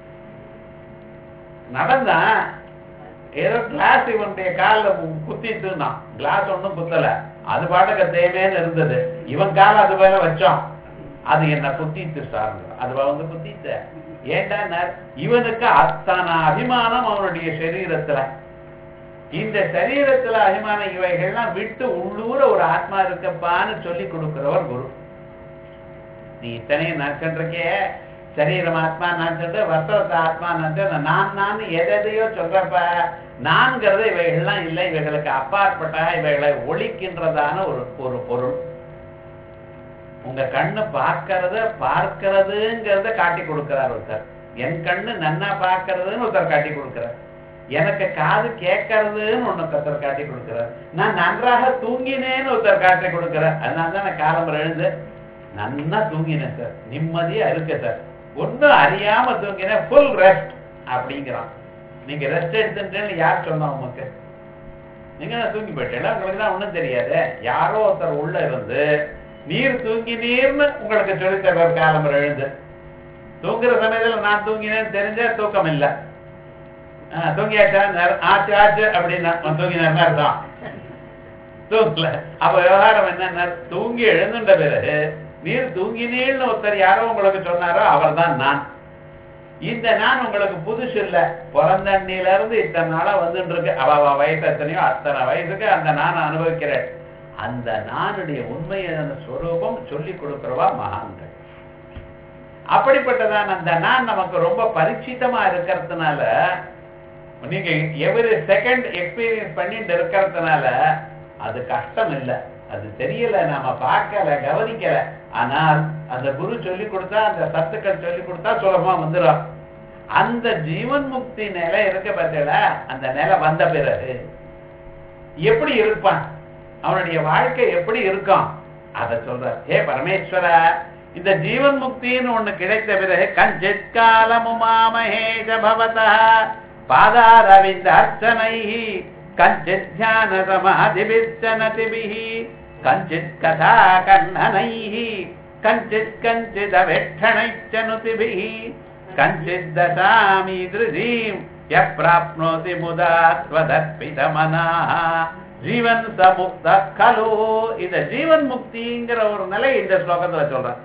நடந்தான் ஏதோ கிளாஸ் இவனுடைய காலில் குத்திட்டுனான் கிளாஸ் ஒன்றும் குத்தல அது பாட்டுக்கு தேவைன்னு இருந்தது இவன் கால அது மேல வச்சோம் அது என்ன குத்திட்டு சார்ந்து அது வந்து குத்திட்ட ஏண்டா இவனுக்கு அத்தனை அபிமானம் அவனுடைய சரீரத்துல இந்த சரீரத்துல அபிமானம் இவைகள்லாம் விட்டு உள்ளூர ஒரு ஆத்மா இருக்கப்பான்னு சொல்லி கொடுக்கிறவர் குரு நீ இத்தனையும் நினைச்சுருக்கே சரீரம் ஆத்மா நினைச்சிட்டு வஸ்திரத்தை ஆத்மா நினைச்சு நான் நான் எதையோ சொல்றப்ப நான்கிறது இவைகள்லாம் இல்லை இவைகளுக்கு அப்பாற்பட்ட இவைகளை ஒழிக்கின்றதான ஒரு ஒரு பொருள் உங்க கண்ணு பார்க்கறத பார்க்கிறதுங்கிறத காட்டி கொடுக்கிறார் ஒருத்தர் என் கண்ணு நன்னா பார்க்கறதுன்னு ஒருத்தர் காட்டி கொடுக்கிறார் எனக்கு காது கேட்கறதுன்னு ஒண்ணு ஒருத்தர் காட்டி கொடுக்கிறார் நான் நன்றாக தூங்கினேன்னு ஒருத்தர் காட்டி கொடுக்கிறார் அதனால தான் நான் காலம்பரம் எழுந்து நன்னா தூங்கினேன் சார் நிம்மதியா இருக்கு சார் ஒன்னும் அறியாம தூங்கினேன் ஃபுல் ரெஸ்ட் அப்படிங்கிறான் நீங்க ரெஸ்ட் எடுத்துட்டேன்னு யார் சொன்னா உமக்கு நீங்க தான் தூங்கி போயிட்டேன் உங்களுக்கு தான் ஒண்ணும் தெரியாது யாரோ ஒருத்தர் உள்ள இருந்து நீர் தூங்கி நீர்னு உங்களுக்கு சொல்லித்தர காலம்பரம் எழுந்து தூங்குற சமயத்துல நான் தூங்கினேன்னு தெரிஞ்ச தூக்கம் இல்லை தூங்கியாச்சா ஆச்சு ஆச்சு அப்படின்னா தூங்கினார்னா அர்த்தம் தூங்கல அப்ப விவகாரம் என்ன தூங்கி எழுந்துட்ட பிறகு நீர் தூங்கினீள்னு ஒருத்தர் யாரோ உங்களுக்கு சொன்னாரோ அவர் தான் நான் இந்த நான் உங்களுக்கு புதுசு இல்ல பிறந்தண்ணில இருந்து இத்தனை நாளா வந்துட்டு இருக்கு அவ வயசு எத்தனையோ அத்தனை வயசுக்கு அந்த நான் அனுபவிக்கிறேன் அந்த நானுடைய உண்மையான ஸ்வரூபம் சொல்லி கொடுக்கிறவா மகான்கள் அப்படிப்பட்டதான அந்த நான் நமக்கு ரொம்ப பரிச்சிதமா இருக்கிறதுனால நீங்க எவரி செகண்ட் எக்ஸ்பீரியன்ஸ் பண்ணிட்டு இருக்கிறதுனால அது கஷ்டம் இல்லை அது தெரியல நாம பார்க்கல கவனிக்கல ஆனால் அந்த குரு சொல்லி கொடுத்தா அந்த சத்துக்கள் சொல்லி கொடுத்தா சுலபமா வந்துடும் அந்த ஜீவன் முக்தி நிலை இருக்க பார்த்தீங்களா அந்த நிலை வந்த பிறகு எப்படி இருப்பான் அவனுடைய வாழ்க்கை எப்படி இருக்கும் அத சொல்ற ஹே பரமேஸ்வரா இந்த ஜீவன் முக்தின்னு ஒண்ணு கிடைத்த பிறகு கஞ்சித் காலமுமாமஹேஷ பவதா பாதாரவிந்த அர்ச்சனைஹி கஞ்சித் தியான சமாதிபிச்சனதிபிஹி கஞ்சித் கதா கர்ணனைஹி கஞ்சித் கஞ்சித் அவேட்சணைச்சனுதிபிஹி கஞ்சித் தசாமி திருதீம் யப்ராப்னோதி முதா त्वदर्पितमनाः ஜீவன் சமுக்த கலோ இந்த ஜீவன் முக்திங்கிற ஒரு நிலை இந்த ஸ்லோகத்துல சொல்றேன்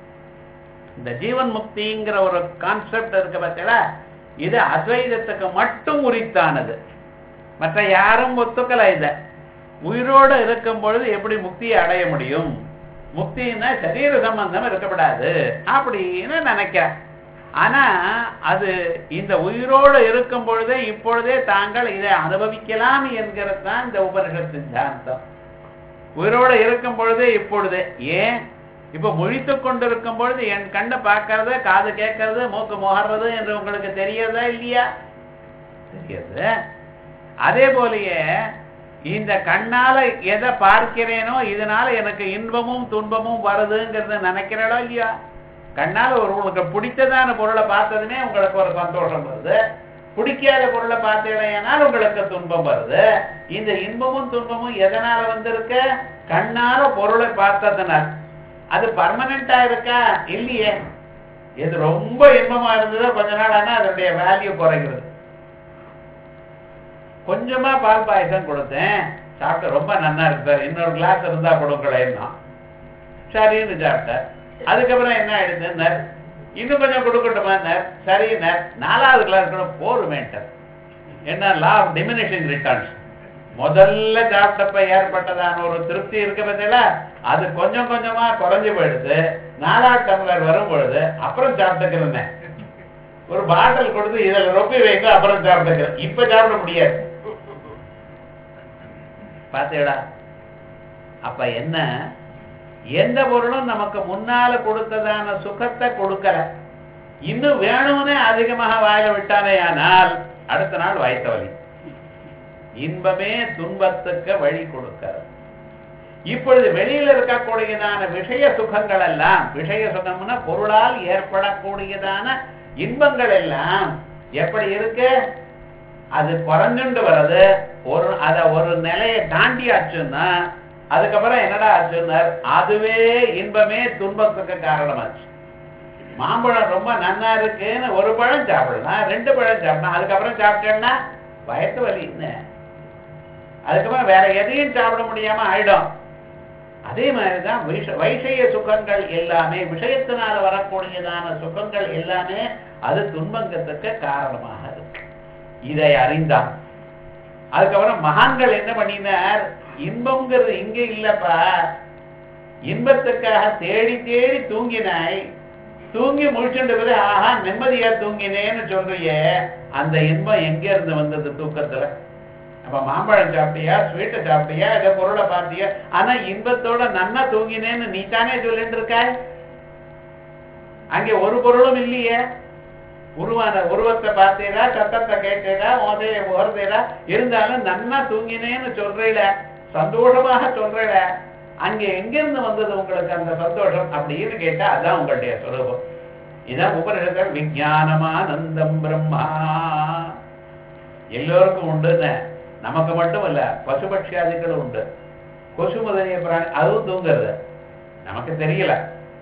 இந்த ஜீவன் முக்திங்கிற ஒரு கான்செப்ட் இருக்கு பார்த்தீங்களா இது அத்வைதத்துக்கு மட்டும் உரித்தானது மற்ற யாரும் ஒத்துக்கல இத உயிரோடு இருக்கும் பொழுது எப்படி முக்தியை அடைய முடியும் முக்தின்னா சரீர சம்பந்தம் இருக்கப்படாது அப்படின்னு நினைக்கிறேன் ஆனா அது இந்த உயிரோடு இருக்கும் பொழுதே இப்பொழுதே தாங்கள் இதை அனுபவிக்கலாம் என்கிறது தான் இந்த உபனிஷத் சித்தாந்தம் உயிரோடு இருக்கும் பொழுதே இப்பொழுதே ஏன் இப்ப முழித்து கொண்டிருக்கும் பொழுது என் கண்ணை பார்க்கறது காது கேட்கறது மூக்கு முகர்றது என்று உங்களுக்கு தெரியறதா இல்லையா தெரியுது அதே போலயே இந்த கண்ணால எதை பார்க்கிறேனோ இதனால எனக்கு இன்பமும் துன்பமும் வருதுங்கிறத நினைக்கிறடோ இல்லையா கண்ணால ஒரு உங்களுக்கு பிடித்ததான பொருளை பார்த்ததுமே உங்களுக்கு ஒரு சந்தோஷம் வருது பிடிக்காத பொருளை பார்த்தீங்கன்னா உங்களுக்கு துன்பம் வருது இந்த இன்பமும் துன்பமும் எதனால வந்திருக்கு கண்ணால பொருளை பார்த்ததுனால் அது பர்மனண்டா இருக்கா இல்லையே இது ரொம்ப இன்பமா இருந்ததோ கொஞ்ச நாள் ஆனா அதனுடைய வேல்யூ குறைகிறது கொஞ்சமா பால் பாயசம் கொடுத்தேன் சாப்பிட்டு ரொம்ப நன்னா இருக்கு சார் இன்னொரு கிளாஸ் இருந்தா கொடுக்கலன்னா சரின்னு சாப்பிட்டேன் அதுக்கப்புறம் என்ன ஆயிடுதுன்னார் இன்னும் கொஞ்சம் கொடுக்கட்டுமான்னார் சரின்னார் நாலாவது கிளாஸ் கூட போருமேன்ட்டார் என்ன லா ஆஃப் டிமினிஷிங் ரிட்டர்ன்ஸ் முதல்ல சாப்பிட்டப்ப ஏற்பட்டதான ஒரு திருப்தி இருக்க பார்த்தீங்களா அது கொஞ்சம் கொஞ்சமா குறைஞ்சு போயிடுது நாலாவது டம்ளர் வரும் பொழுது அப்புறம் சாப்பிட்டுக்கிறேன் ஒரு பாட்டில் கொடுத்து இதுல ரொப்பி வைங்க அப்புறம் சாப்பிட்டுக்கிறேன் இப்ப சாப்பிட முடியாது பாத்தீங்களா அப்ப என்ன எந்த பொருளும் நமக்கு முன்னால கொடுத்ததான சுகத்தை கொடுக்கல இன்னும் வேணும்னே அதிகமாக வாயில விட்டானே ஆனால் அடுத்த நாள் வாய்த்த வலி இன்பமே துன்பத்துக்கு வழி கொடுக்கிறது இப்பொழுது வெளியில இருக்கக்கூடியதான விஷய சுகங்கள் எல்லாம் விஷய சுகம்னா பொருளால் ஏற்படக்கூடியதான இன்பங்கள் எல்லாம் எப்படி இருக்கு அது குறைஞ்சுண்டு வர்றது ஒரு அத ஒரு நிலையை தாண்டி ஆச்சுன்னா அதுக்கப்புறம் என்னடா ஆச்சுன்னார் அதுவே இன்பமே துன்பத்துக்கு காரணமாச்சு மாம்பழம் ரொம்ப நன்னா இருக்குன்னு ஒரு பழம் சாப்பிடலாம் ரெண்டு பழம் சாப்பிடலாம் அதுக்கப்புறம் சாப்பிட்டேன்னா வயத்து வலி என்ன அதுக்கப்புறம் வேற எதையும் சாப்பிட முடியாம ஆயிடும் அதே மாதிரிதான் விஷ- வைஷய சுகங்கள் எல்லாமே விஷயத்தினால வரக்கூடியதான சுகங்கள் எல்லாமே அது துன்பங்கத்துக்கு காரணமாக இருக்கு இதை அறிந்தான் அதுக்கப்புறம் மகான்கள் என்ன பண்ணினார் இன்பம்ங்கிறது இங்க இல்லப்பா இன்பத்துக்காக தேடி தேடி தூங்கினாய் தூங்கி முழிச்சுட்டு பிறகு ஆஹா நிம்மதியா தூங்கினேன்னு சொல்றியே அந்த இன்பம் எங்க இருந்து வந்தது தூக்கத்துல அப்ப மாம்பழம் சாப்பிட்டியா ஸ்வீட்டை சாப்பிட்டியா இதை பொருளை பார்த்தியா ஆனா இன்பத்தோட நன்னா தூங்கினேன்னு நீ தானே சொல்லிட்டு இருக்காய் அங்கே ஒரு பொருளும் இல்லையே உருவான உருவத்தை பார்த்தீரா சத்தத்தை கேட்டீரா மோதைய உகர்ந்தீரா இருந்தாலும் நன்னா தூங்கினேன்னு சொல்றீல சந்தோஷமாக சொல்றீல அங்க எங்கிருந்து வந்தது உங்களுக்கு அந்த சந்தோஷம் அப்படின்னு கேட்டா அதான் உங்களுடைய சுரூபம் இதான் உபனிஷத்தில் விஞ்ஞானமானந்தம் பிரம்மா எல்லோருக்கும் உண்டுன்னு நமக்கு மட்டும் இல்ல பசுபட்சியாதிகளும் உண்டு கொசு முதலிய பிராணி அதுவும் தூங்குறது நமக்கு தெரியல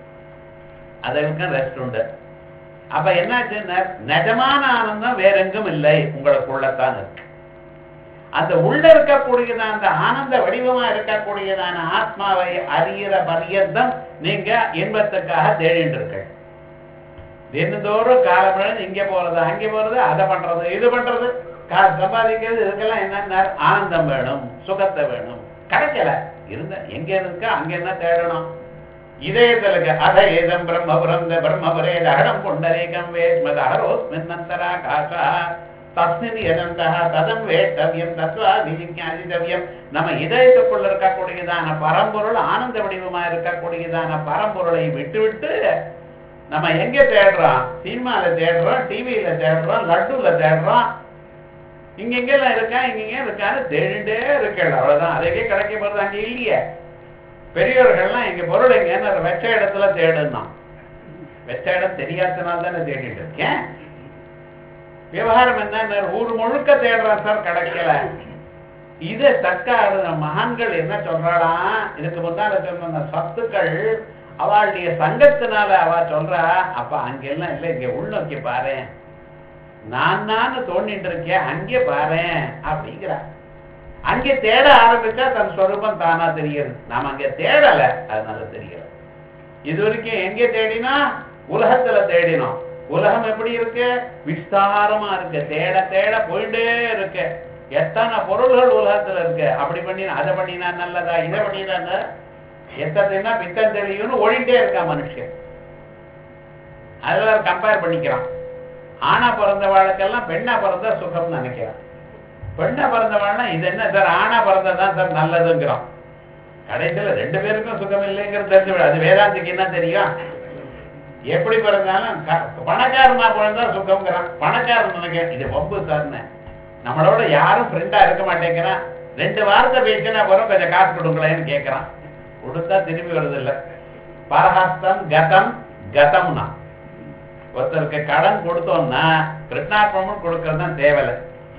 அதற்கும் ரெஸ்ட் உண்டு அப்ப என்னாச்சுன்னா நிஜமான ஆனந்தம் வேற எங்கும் இல்லை உங்களுக்குள்ளத்தான் இருக்கு அந்த உள்ள இருக்கக்கூடியதான அந்த ஆனந்த வடிவமா இருக்கக்கூடியதான ஆத்மாவை அறியிற பரியந்தம் நீங்க இன்பத்துக்காக தேடிட்டு இருக்க தினந்தோறும் காலம் இங்க போறது அங்க போறது அதை பண்றது இது பண்றது காசு சம்பாதிக்கிறது இதுக்கெல்லாம் என்னன்னா ஆனந்தம் வேணும் சுகத்தை வேணும் கிடைக்கல இருந்த எங்க இருக்கா அங்க என்ன தேடணும் இதயத்துல இருக்க அத ஏதம் பிரம்மபுரம் பிரம்மபுரேத அடம் புண்டரீகம் வேஸ்மத அரோஸ்மின்னந்தரா காசா தஸ்மின் எதந்தா ததம் வேட்டவியம் தத்வா விஜிஞாசிதவியம் நம்ம இதயத்துக்குள்ள இருக்கக்கூடியதான பரம்பொருள் ஆனந்த வடிவமா இருக்கக்கூடியதான பரம்பொருளை விட்டுவிட்டு நம்ம எங்க தேடுறோம் சினிமால தேடுறோம் டிவியில தேடுறோம் லட்டுல தேடுறோம் இங்க எங்கெல்லாம் இருக்கா இங்க இங்க இருக்கான்னு தேடிட்டே இருக்கல அவ்வளவுதான் அதுக்கே கிடைக்க போறது அங்க இல்லையே பெரியவர்கள்லாம் எங்க பொருள் எங்க வச்ச இடத்துல தேடுனா வச்ச இடம் தெரியாதனால தானே தேடிட்டு இருக்கேன் விவகாரம் என்ன ஊர் முழுக்க தேடுறான் சார் கிடைக்கல இதை தற்கால மகான்கள் என்ன சொல்றாளாம் இதுக்கு முன்னால சொன்ன சத்துக்கள் அவளுடைய சங்கத்தினால அவ சொல்றா அப்ப அங்கெல்லாம் இல்லை இங்க உள்நோக்கி பாரு நான் நான் தோண்டிட்டு இருக்கேன் அங்கே பாரு அப்படிங்கிறா அங்கே தேட ஆரம்பிச்சா தன் ஸ்வரூபம் தானா தெரியுது நாம அங்க தேடல அதனால தெரியல இது வரைக்கும் எங்க தேடினா உலகத்துல தேடினோம் உலகம் எப்படி இருக்கு விஸ்தாரமா இருக்கு தேட தேட போயிட்டே இருக்கு எத்தனை பொருள்கள் உலகத்துல இருக்கு அப்படி பண்ணி அதை பண்ணினா நல்லதா இதை பண்ணினா எத்தனைனா பித்தம் தெரியும்னு ஓடிட்டே இருக்கா மனுஷன் அதுல கம்பேர் பண்ணிக்கிறான் ஆணா பிறந்தவாளுக்கெல்லாம் பெண்ணா பிறந்தா சுகம்னு நினைக்கிறான் பெண்ணா பிறந்தவாள்னா இது என்ன சார் ஆணா பிறந்ததான் சார் நல்லதுங்கிறான் கடைசியில ரெண்டு பேருக்கும் சுகம் இல்லைங்கிறது தெரிஞ்சு விட அது வேதாந்திக்கு என்ன தெரியும் எப்படி பிறந்தாலும் க- பணக்காரனா பிறந்தா சுகம்ங்கிறான் பணக்காரன் நினைக்கிறேன் இது வம்பு சார்னு நம்மளோட யாரும் ஃப்ரெண்டா இருக்க மாட்டேங்கிறான் ரெண்டு வார்த்தை பேசினா போறோம் கொஞ்சம் காசு கொடுங்களேன்னு கேட்கறான் கொடுத்தா திரும்பி வருது இல்ல பரஹஸ்தம் கதம் கதம்னா ஒருத்தருக்கு கடன் கொடுத்தோம்னா கிருஷ்ணார்ப்பணம் கொடுக்கறது தான் தேவையில்லை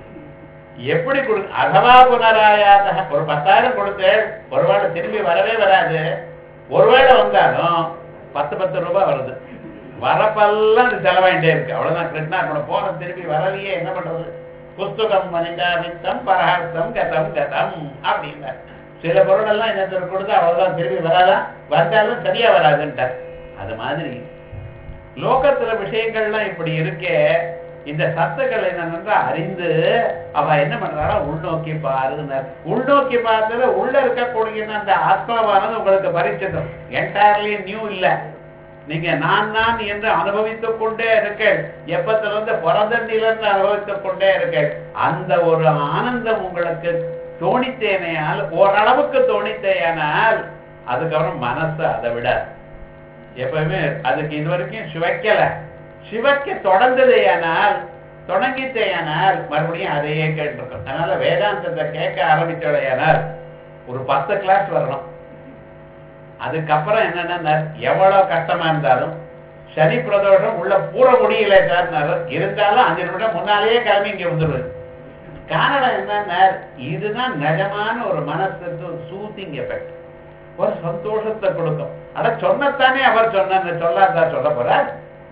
எப்படி கொடு அதவா புனராயாத ஒரு பத்தாயிரம் கொடுத்து ஒருவேளை திரும்பி வரவே வராது ஒருவேளை வந்தாலும் பத்து பத்து ரூபாய் வருது வரப்பெல்லாம் அது செலவாயிட்டே இருக்கு அவ்வளவுதான் கிருஷ்ணார்ப்பணம் போன திரும்பி வரலையே என்ன பண்றது புஸ்தகம் மனிதாபித்தம் பரஹார்த்தம் கதம் கதம் அப்படின்னார் சில பொருள் எல்லாம் என்ன கொடுத்து அவ்வளவுதான் திரும்பி வராதா வந்தாலும் சரியா வராதுன்ட்டார் அது மாதிரி லோகத்துல விஷயங்கள்லாம் இப்படி இருக்கே இந்த சத்துக்கள் என்னன்னா அறிந்து அவ என்ன பண்றாரா உள்நோக்கி பாருன்னார் உள்நோக்கி பார்த்ததுல உள்ள இருக்கக்கூடிய அந்த ஆத்மாவானது உங்களுக்கு பரிச்சிதம் என்டையர்லி நியூ இல்ல நீங்க நான் நான் என்று அனுபவித்துக் கொண்டே இருக்க எப்பத்துல இருந்து பிறந்தண்டில இருந்து அனுபவித்துக் கொண்டே இருக்க அந்த ஒரு ஆனந்தம் உங்களுக்கு தோணித்தேனையால் ஓரளவுக்கு தோணித்தேயானால் அதுக்கப்புறம் மனசு அதை விடாது எப்பவுமே அதுக்கு இது வரைக்கும் சிவக்கல சிவக்க தொடர்ந்ததேயானால் தொடங்கித்தேயானால் மறுபடியும் அதையே கேட்டிருக்கும் அதனால வேதாந்தத்தை கேட்க ஆரம்பிச்சோடையானால் ஒரு பத்து கிளாஸ் வரணும் அதுக்கப்புறம் என்னன்னா எவ்வளவு கஷ்டமா இருந்தாலும் சனி பிரதோஷம் உள்ள பூர முடியல சார் இருந்தாலும் அஞ்சு நிமிடம் முன்னாலேயே கிளம்பி இங்க வந்துடுவது காரணம் என்னன்னா இதுதான் நிஜமான ஒரு மனசுக்கு சூத்திங் எஃபெக்ட் ஒரு சந்தோஷத்தை கொடுக்கும் அட சொன்னத்தானே அவர் சொன்ன சொல்லாதா சொல்ல போறார்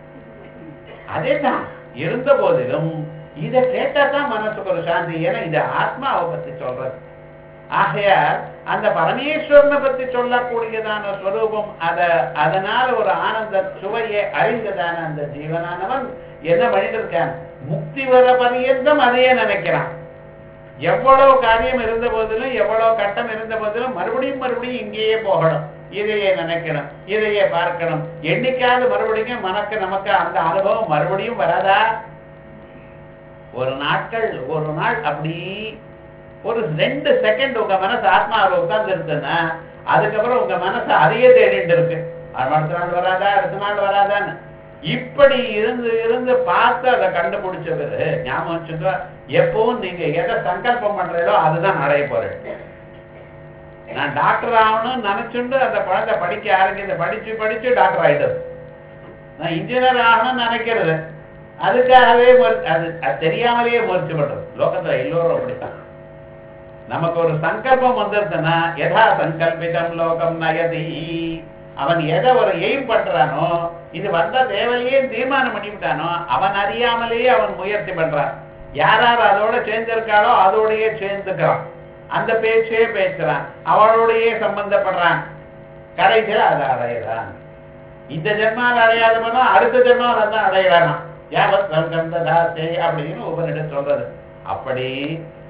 அதேதான் இருந்த போதிலும் இதை கேட்டாதான் மனசுக்கு ஒரு சாந்தி ஏன்னா இது ஆத்மாவை பத்தி சொல்றது ஆகையால் அந்த பரமேஸ்வரனை பத்தி சொல்லக்கூடியதான ஸ்வரூபம் அத அதனால ஒரு ஆனந்த சுவையை அறிந்ததான அந்த ஜீவனானவன் என்ன பண்ணிட்டு இருக்கான் முக்தி வர பரியந்தம் அதையே நினைக்கிறான் எவ்வளவு காரியம் இருந்த போதிலும் எவ்வளவு கட்டம் இருந்த போதிலும் மறுபடியும் மறுபடியும் இங்கேயே போகணும் இதையே நினைக்கணும் இதையே பார்க்கணும் என்னைக்காவது மறுபடியும் மனக்கு நமக்கு அந்த அனுபவம் மறுபடியும் வராதா ஒரு நாட்கள் ஒரு நாள் அப்படி ஒரு ரெண்டு செகண்ட் உங்க மனசு ஆத்மாவில் உட்கார்ந்து இருந்ததுன்னா அதுக்கப்புறம் உங்க மனசு அதையே தேடிட்டு இருக்கு அது அடுத்த நாள் வராதா அடுத்த நாள் வராதான்னு இப்படி இருந்து இருந்து பார்த்து அதை கண்டுபிடிச்சது ஞாபகம் வச்சுக்கோ எப்பவும் நீங்க எதை சங்கல்பம் பண்றீங்களோ அதுதான் அடைய போறேன் நான் டாக்டர் ஆகணும்னு நினைச்சுண்டு அந்த குழந்தை படிக்க ஆரம்பிச்சு படிச்சு படிச்சு டாக்டர் ஆயிடுது நான் இன்ஜினியர் ஆகணும்னு நினைக்கிறது அதுக்காகவே முயற்சி- அது அது தெரியாமலேயே முயற்சி பண்றது லோகத்துல எல்லோரும் அப்படித்தான் நமக்கு ஒரு சங்கல்பம் வந்துருதுன்னா யதா சங்கல்பிதம் லோகம் நயதி அவன் எதை ஒரு எய்ம் பண்றானோ இது வந்தா தேவையே தீர்மானம் பண்ணிவிட்டானோ அவன் அறியாமலேயே அவன் முயற்சி பண்றான் யார் யார் அதோட சேர்ந்திருக்காளோ அதோடயே சேர்ந்துக்கிறான் அந்த பேச்சே பேசுறான் அவளோடயே சம்பந்தப்படுறான் கடைசியில் அதை அடையிறான் இந்த ஜென்மாவில் அடையாதவனோ அடுத்த ஜென்மாவில் தான் அடையிறானா யாவத் சங்கம் ததாசே அப்படின்னு உபனிடம் சொல்றது அப்படி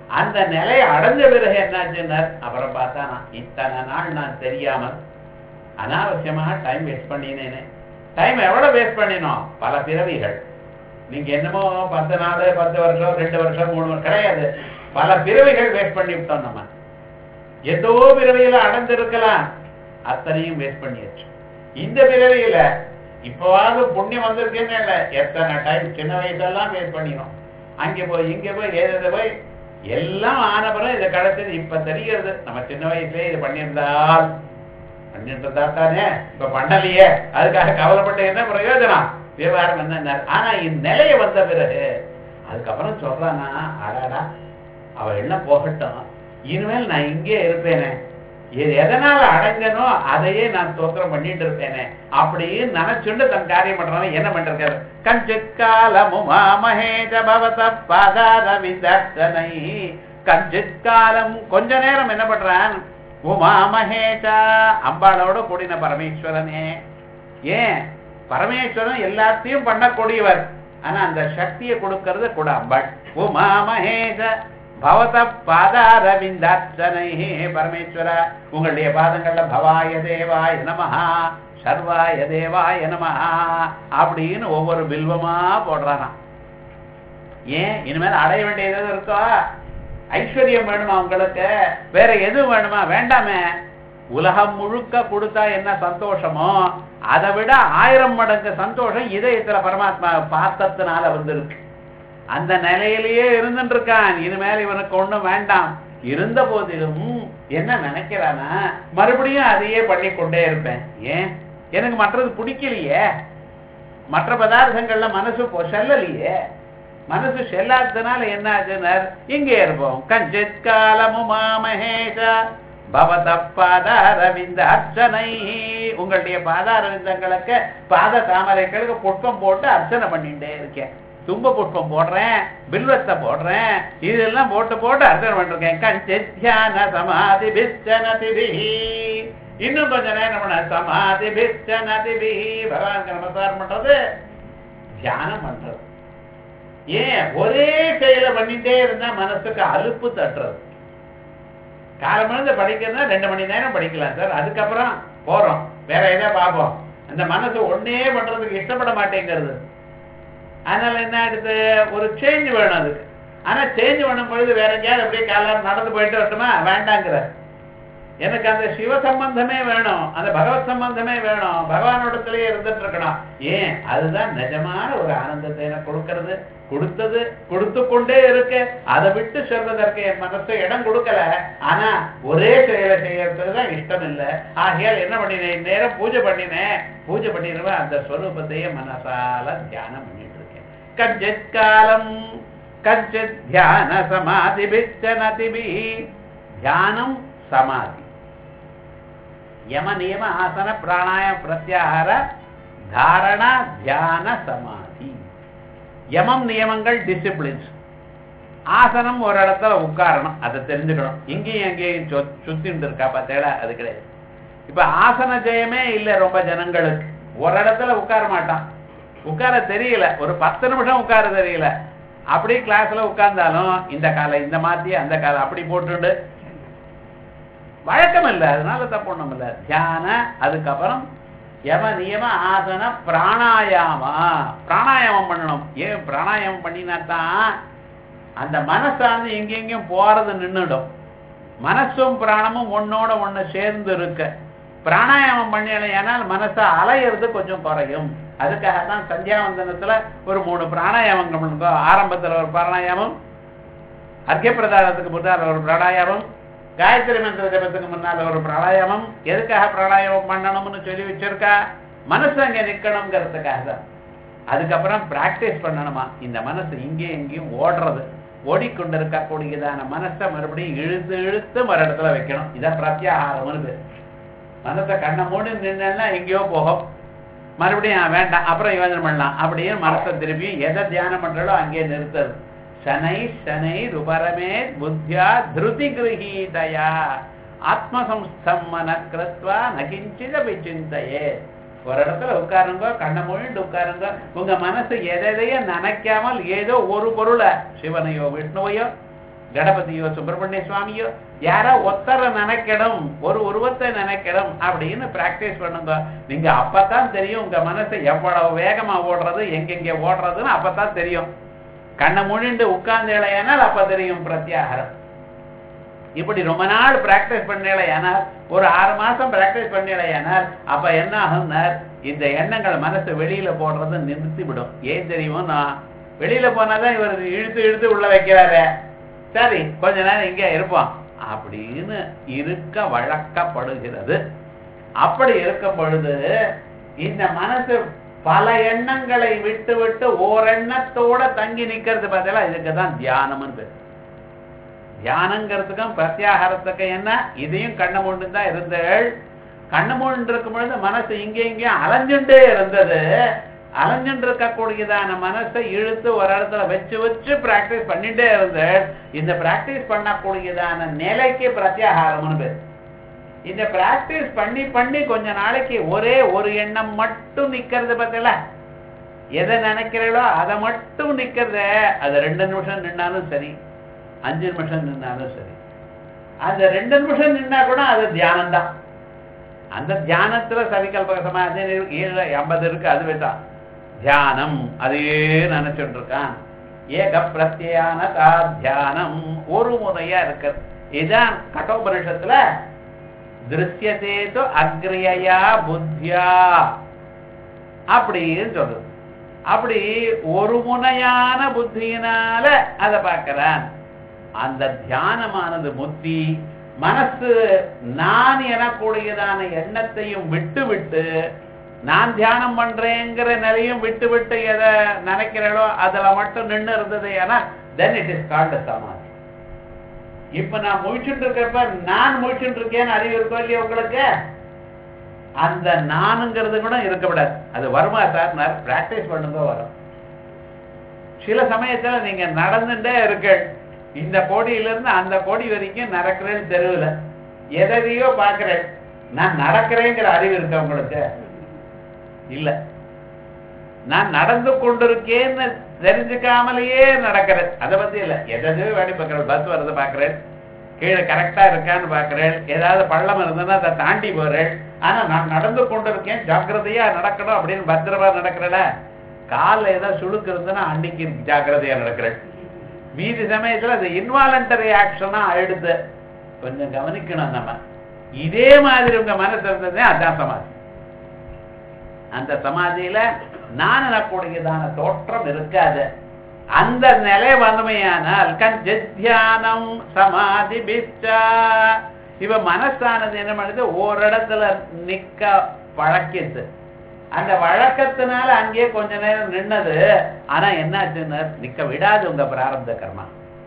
அந்த நிலையை அடைஞ்ச பிறகு என்னாச்சுன்னார் அப்புறம் பார்த்தா நான் இத்தனை நாள் நான் தெரியாமல் அனாவசியமாக டைம் வேஸ்ட் பண்ணினேனே டைம் எவ்வளவு வேஸ்ட் பண்ணினோம் பல பிறவிகள் நீங்க என்னமோ பத்து நாள் பத்து வருஷம் ரெண்டு வருஷம் மூணு வருஷம் கிடையாது பல பிறவிகள் வேஸ்ட் பண்ணி விட்டோம் நம்ம ஏதோ பிறவியில அடைஞ்சிருக்கலாம் அத்தனையும் வேஸ்ட் பண்ணியாச்சு இந்த பிறவியில இப்பவாவது புண்ணியம் வந்திருக்குன்னு இல்ல எத்தனை டைம் சின்ன வயசெல்லாம் வேஸ்ட் பண்ணிடும் அங்க போய் இங்க போய் ஏதாவது போய் எல்லாம் ஆனபுறம் இதை கிடைச்சது இப்ப தெரிகிறது நம்ம சின்ன வயசுலயே இது பண்ணியிருந்தால் பண்ணிட்டு இருந்தா தானே இப்ப பண்ணலையே அதுக்காக கவலைப்பட்ட என்ன பிரயோஜனம் விவகாரம் என்ன ஆனா இந்நிலைய வந்த பிறகு அதுக்கப்புறம் சொல்றானா அடாடா அவ என்ன போகட்டும் இனிமேல் நான் இங்கே இருப்பேனே இது எதனால அடைஞ்சனோ அதையே நான் ஸ்தோத்திரம் பண்ணிட்டு இருப்பேனே அப்படின்னு நினைச்சுண்டு தன் காரியம் பண்றவன் என்ன பண்ணிருக்காரு கஞ்சித் காலமுமா மகேஜ பவத பாதார விதர்த்தனை கஞ்சித் காலம் கொஞ்ச நேரம் என்ன பண்றான் உமா மகேஷா அம்பாளோட கூடின பரமேஸ்வரனே ஏன் பரமேஸ்வரன் எல்லாத்தையும் பண்ணக்கூடியவர் ஆனா அந்த சக்தியை கொடுக்கறது கூட அம்பாள் உமா மகேஷ பவத பாதாரவிந்தார்ச்சனை பரமேஸ்வர உங்களுடைய பாதங்கள்ல பவாய தேவாய நமஹா சர்வாய தேவாய நமஹா அப்படின்னு ஒவ்வொரு பில்வமா போடுறானா ஏன் இனிமேல் அடைய வேண்டியது எதுவும் இருக்கோ ஐஸ்வர்யம் வேணுமா உங்களுக்கு வேற எதுவும் வேணுமா வேண்டாமே உலகம் முழுக்க கொடுத்தா என்ன சந்தோஷமோ அதை விட ஆயிரம் மடங்கு சந்தோஷம் இதயத்துல பரமாத்மா பார்த்ததுனால வந்திருக்கு அந்த நிலையிலேயே இருந்துட்டு இருக்கான் இனிமேல் இவனுக்கு ஒண்ணும் வேண்டாம் இருந்த போதிலும் என்ன நினைக்கிறானா மறுபடியும் அதையே பண்ணி கொண்டே இருப்பேன் ஏன் எனக்கு மற்றது பிடிக்கலையே மற்ற பதார்த்தங்கள்ல மனசு போ செல்லலையே மனசு செல்லாததுனால என்ன ஆச்சுனர் இங்கே இருப்போம் கஞ்சித் காலமுமா மகேஷ பவத பாதாரவிந்த அர்ச்சனை உங்களுடைய பாதாரவிந்தங்களுக்கு பாத தாமரைகளுக்கு புஷ்பம் போட்டு அர்ச்சனை பண்ணிட்டே இருக்கேன் தும்ப புஷ்பம் போடுறேன் பில்வத்தை போடுறேன் இதெல்லாம் போட்டு போட்டு அர்ச்சனை பண்ணிருக்கேன் கஞ்சித் தியான சமாதி பிச்சனதிபி இன்னும் கொஞ்ச நேரம் பண்ண சமாதி பிச்சனதிபி பகவானுக்கு நமஸ்காரம் பண்றது தியானம் பண்றது ஏன் ஒரே செயல பண்ணிட்டே இருந்தா மனசுக்கு அலுப்பு தட்டுறது காலமிழந்து படிக்கிறதா ரெண்டு மணி நேரம் படிக்கலாம் சார் அதுக்கப்புறம் போறோம் வேற எதை பார்ப்போம் அந்த மனசு ஒன்னே பண்றதுக்கு இஷ்டப்பட மாட்டேங்கிறது அதனால என்ன ஆயிடுது ஒரு சேஞ்ச் வேணும் அதுக்கு ஆனா சேஞ்ச் பண்ணும் பொழுது வேற எங்கேயாவது அப்படியே காலம் நடந்து போயிட்டு வரட்டுமா வேண்டாங்கிற எனக்கு அந்த சிவ சம்பந்தமே வேணும் அந்த பகவத் சம்பந்தமே வேணும் பகவானோடத்திலேயே இருந்துட்டு இருக்கணும் ஏன் அதுதான் நிஜமான ஒரு ஆனந்தத்தை எனக்கு கொடுக்கறது கொடுத்தது கொடுத்து கொண்டே இருக்கு அதை விட்டு சொல்வதற்கு என் மனசு இடம் கொடுக்கல ஆனா ஒரே செயலை செய்யறதுக்கு தான் இஷ்டம் இல்லை ஆகையால் என்ன பண்ணினேன் நேரம் பூஜை பண்ணினேன் பூஜை பண்ணிடுவேன் அந்த ஸ்வரூபத்தையே மனசால தியானம் பண்ணிட்டு இருக்கேன் கஞ்சித் காலம் கஞ்சித் தியான சமாதி பிச்சனதிபி தியானம் சமாதி யம நியம ஆசன பிராணாய பிரத்யாகார தாரண தியான சமாதி யமம் நியமங்கள் டிசிப்ளின்ஸ் ஆசனம் ஒரு இடத்துல உட்காரணும் அதை தெரிஞ்சுக்கணும் இங்கேயும் எங்கேயும் சொ சுத்திட்டு இருக்கா பார்த்தேடா அது கிடையாது இப்ப ஆசன ஜெயமே இல்லை ரொம்ப ஜனங்களுக்கு ஒரு இடத்துல உட்கார மாட்டான் உட்கார தெரியல ஒரு பத்து நிமிஷம் உட்கார தெரியல அப்படி கிளாஸ்ல உட்கார்ந்தாலும் இந்த காலை இந்த மாத்தி அந்த காலை அப்படி போட்டுண்டு வழக்கம் இல்லை அதனால தப்பு ஒண்ணும் இல்லை தியான அதுக்கப்புறம் யம நியம ஆசன பிராணாயாமா பிராணாயாமம் பண்ணணும் ஏன் பிராணாயாமம் பண்ணினா தான் அந்த மனசானது எங்கெங்கேயும் போறது நின்றுடும் மனசும் பிராணமும் ஒன்னோட ஒண்ணு சேர்ந்து இருக்க பிராணாயாமம் பண்ணினால் மனசை அலையிறது கொஞ்சம் குறையும் அதுக்காகத்தான் சந்தியாவந்தனத்துல ஒரு மூணு பிராணாயாமங்கள் பண்ணுங்க ஆரம்பத்துல ஒரு பிராணாயாமம் அர்க்கிய பிரதானத்துக்கு முன்னால் ஒரு பிராணாயாமம் காயத்ரி மந்திர ஜபத்துக்கு முன்னால ஒரு பிராணாயாமம் எதுக்காக பிராணாயாமம் பண்ணணும்னு சொல்லி வச்சிருக்கா மனசு அங்க நிக்கணுங்கிறதுக்காக தான் அதுக்கப்புறம் பிராக்டிஸ் பண்ணணுமா இந்த மனசு இங்கேயும் இங்கேயும் ஓடுறது ஓடிக்கொண்டிருக்கக்கூடியதான மனசை மறுபடியும் இழுத்து இழுத்து மறு இடத்துல வைக்கணும் இதான் பிரத்யாகாரம்னு பேர் மனசை கண்ணை மூடி நின்னா எங்கேயோ போகும் மறுபடியும் வேண்டாம் அப்புறம் யோஜனை பண்ணலாம் அப்படின்னு மனசை திருப்பி எதை தியானம் பண்றாலோ அங்கேயே நிறுத்துறது சனை சனை ருபரமே புத்தியா திருதி கிரகீதயா ஆத்மசம்ஸ்தம் மன கிருத்வா நகிஞ்சித விசிந்தையே ஒரு இடத்துல உட்காருங்க கண்ணை மூடிட்டு உட்காருங்க உங்க மனசு எதைய நினைக்காமல் ஏதோ ஒரு பொருளை சிவனையோ விஷ்ணுவையோ கணபதியோ சுப்பிரமணிய சுவாமியோ யாரோ ஒத்தரை நினைக்கணும் ஒரு உருவத்தை நினைக்கணும் அப்படின்னு பிராக்டிஸ் பண்ணுங்க நீங்க அப்பதான் தெரியும் உங்க மனசு எவ்வளவு வேகமா ஓடுறது எங்கெங்க ஓடுறதுன்னு அப்பதான் தெரியும் கண்ணை முழிண்டு உட்கார்ந்து இளையானால் அப்ப தெரியும் பிரத்யாகாரம் இப்படி ரொம்ப நாள் பிராக்டிஸ் பண்ணலையானால் ஒரு ஆறு மாசம் பிராக்டிஸ் பண்ணலையானால் அப்ப என்ன ஆகும்னார் இந்த எண்ணங்கள் மனசு வெளியில போடுறது நிறுத்தி விடும் ஏன் தெரியுமோனா வெளியில போனாதான் இவர் இழுத்து இழுத்து உள்ள வைக்கிறாரு சரி கொஞ்ச நேரம் இங்கே இருப்போம் அப்படின்னு இருக்க வழக்கப்படுகிறது அப்படி இருக்கும் பொழுது இந்த மனசு பல எண்ணங்களை விட்டு விட்டு ஓரெண்ணத்தோட தங்கி நிக்கிறது பார்த்தீங்களா இதுக்கு தான் தியானம்னு பேர் தியானங்கிறதுக்கும் பிரத்யாகாரத்துக்கும் என்ன இதையும் கண்ணு மூண்டு தான் இருந்தேள் கண்ணு மூண்டு இருக்கும் பொழுது மனசு இங்கே இங்கேயும் அலைஞ்சுட்டே இருந்தது அலைஞ்சுட்டு இருக்கக்கூடியதான மனசை இழுத்து ஒரு இடத்துல வச்சு வச்சு பிராக்டிஸ் பண்ணிட்டே இருந்தேள் இந்த பிராக்டிஸ் பண்ணக்கூடியதான நிலைக்கு பிரத்யாகாரம்னு பேர் இந்த பிராக்டிஸ் பண்ணி பண்ணி கொஞ்ச நாளைக்கு ஒரே ஒரு எண்ணம் மட்டும் நிக்கிறது பார்த்தல எதை நினைக்கிறீங்களோ அதை மட்டும் நிக்கிறத அது ரெண்டு நிமிஷம் நின்னாலும் சரி அஞ்சு நிமிஷம் நின்னாலும் சரி அந்த ரெண்டு நிமிஷம் நின்னா கூட அது தியானம் தான் அந்த தியானத்துல சவிகல்பக சமாதி ஏழு ஐம்பது இருக்கு அதுவே தான் தியானம் அதையே நினைச்சுட்டு இருக்கான் ஏக பிரத்யானதா தியானம் ஒரு முறையா இருக்கு இதுதான் கட்டோபனிஷத்துல திருஷ்யதேது அக்ரியயா புத்தியா அப்படின்னு சொல்றது அப்படி ஒரு முனையான புத்தியினால அதை பார்க்கிறான் அந்த தியானமானது முத்தி மனசு நான் எனக்கூடியதான எண்ணத்தையும் விட்டு விட்டு நான் தியானம் பண்றேங்கிற நிலையும் விட்டு விட்டு எதை நினைக்கிறீங்களோ அதுல மட்டும் நின்று இருந்தது ஏன்னா தென் இட் இஸ் கால்டு சமாதி இப்ப நான் முழிச்சுட்டு இருக்கிறப்ப நான் முழிச்சுட்டு இருக்கேன்னு அறிவு இருக்கோ இல்லையா உங்களுக்கு அந்த நானுங்கிறது கூட இருக்கக்கூடாது அது வருமா சார் நான் பிராக்டிஸ் பண்ணுங்க வரும் சில சமயத்துல நீங்க நடந்துட்டே இருக்க இந்த கோடியிலிருந்து அந்த கோடி வரைக்கும் நடக்கிறேன்னு தெருவில் எதையோ பார்க்கிறேன் நான் நடக்கிறேங்கிற அறிவு இருக்கு உங்களுக்கு இல்ல நான் நடந்து கொண்டிருக்கேன்னு தெரிஞ்சுக்காமலேயே நடக்கிறேன் அதை பத்தி இல்ல எதையோ வேடி பார்க்கிறேன் பஸ் வரதை பார்க்கிறேன் கீழே கரெக்டா இருக்கான்னு பார்க்கிறேன் ஏதாவது பள்ளம் இருந்ததுன்னா அதை தாண்டி போறேன் ஆனா நான் நடந்து கொண்டிருக்கேன் ஜாக்கிரதையா நடக்கணும் அப்படின்னு பத்திரமா நடக்கிறேன் காலில் ஏதாவது சுழுக்கு இருந்ததுன்னா அன்னைக்கு ஜாக்கிரதையா நடக்கிறேன் மீதி சமயத்துல அது இன்வாலண்டரி ஆக்ஷனா ஆயிடுது கொஞ்சம் கவனிக்கணும் நம்ம இதே மாதிரி உங்க மனசு இருந்ததே அதான் சமாதி அந்த சமாதியில நான் எனக்கூடியதான தோற்றம் இருக்காது அந்த நிலை வந்தமையானால் கஞ்சியானம் சமாதி பிச்சா இவ மனசானது என்ன பண்ணுது ஓரிடத்துல நிக்க பழக்கிது அந்த வழக்கத்தினால அங்கேயே கொஞ்ச நேரம் நின்னது ஆனா என்னாச்சுன்னு நிக்க விடாது உங்க பிராரப்த கர்மா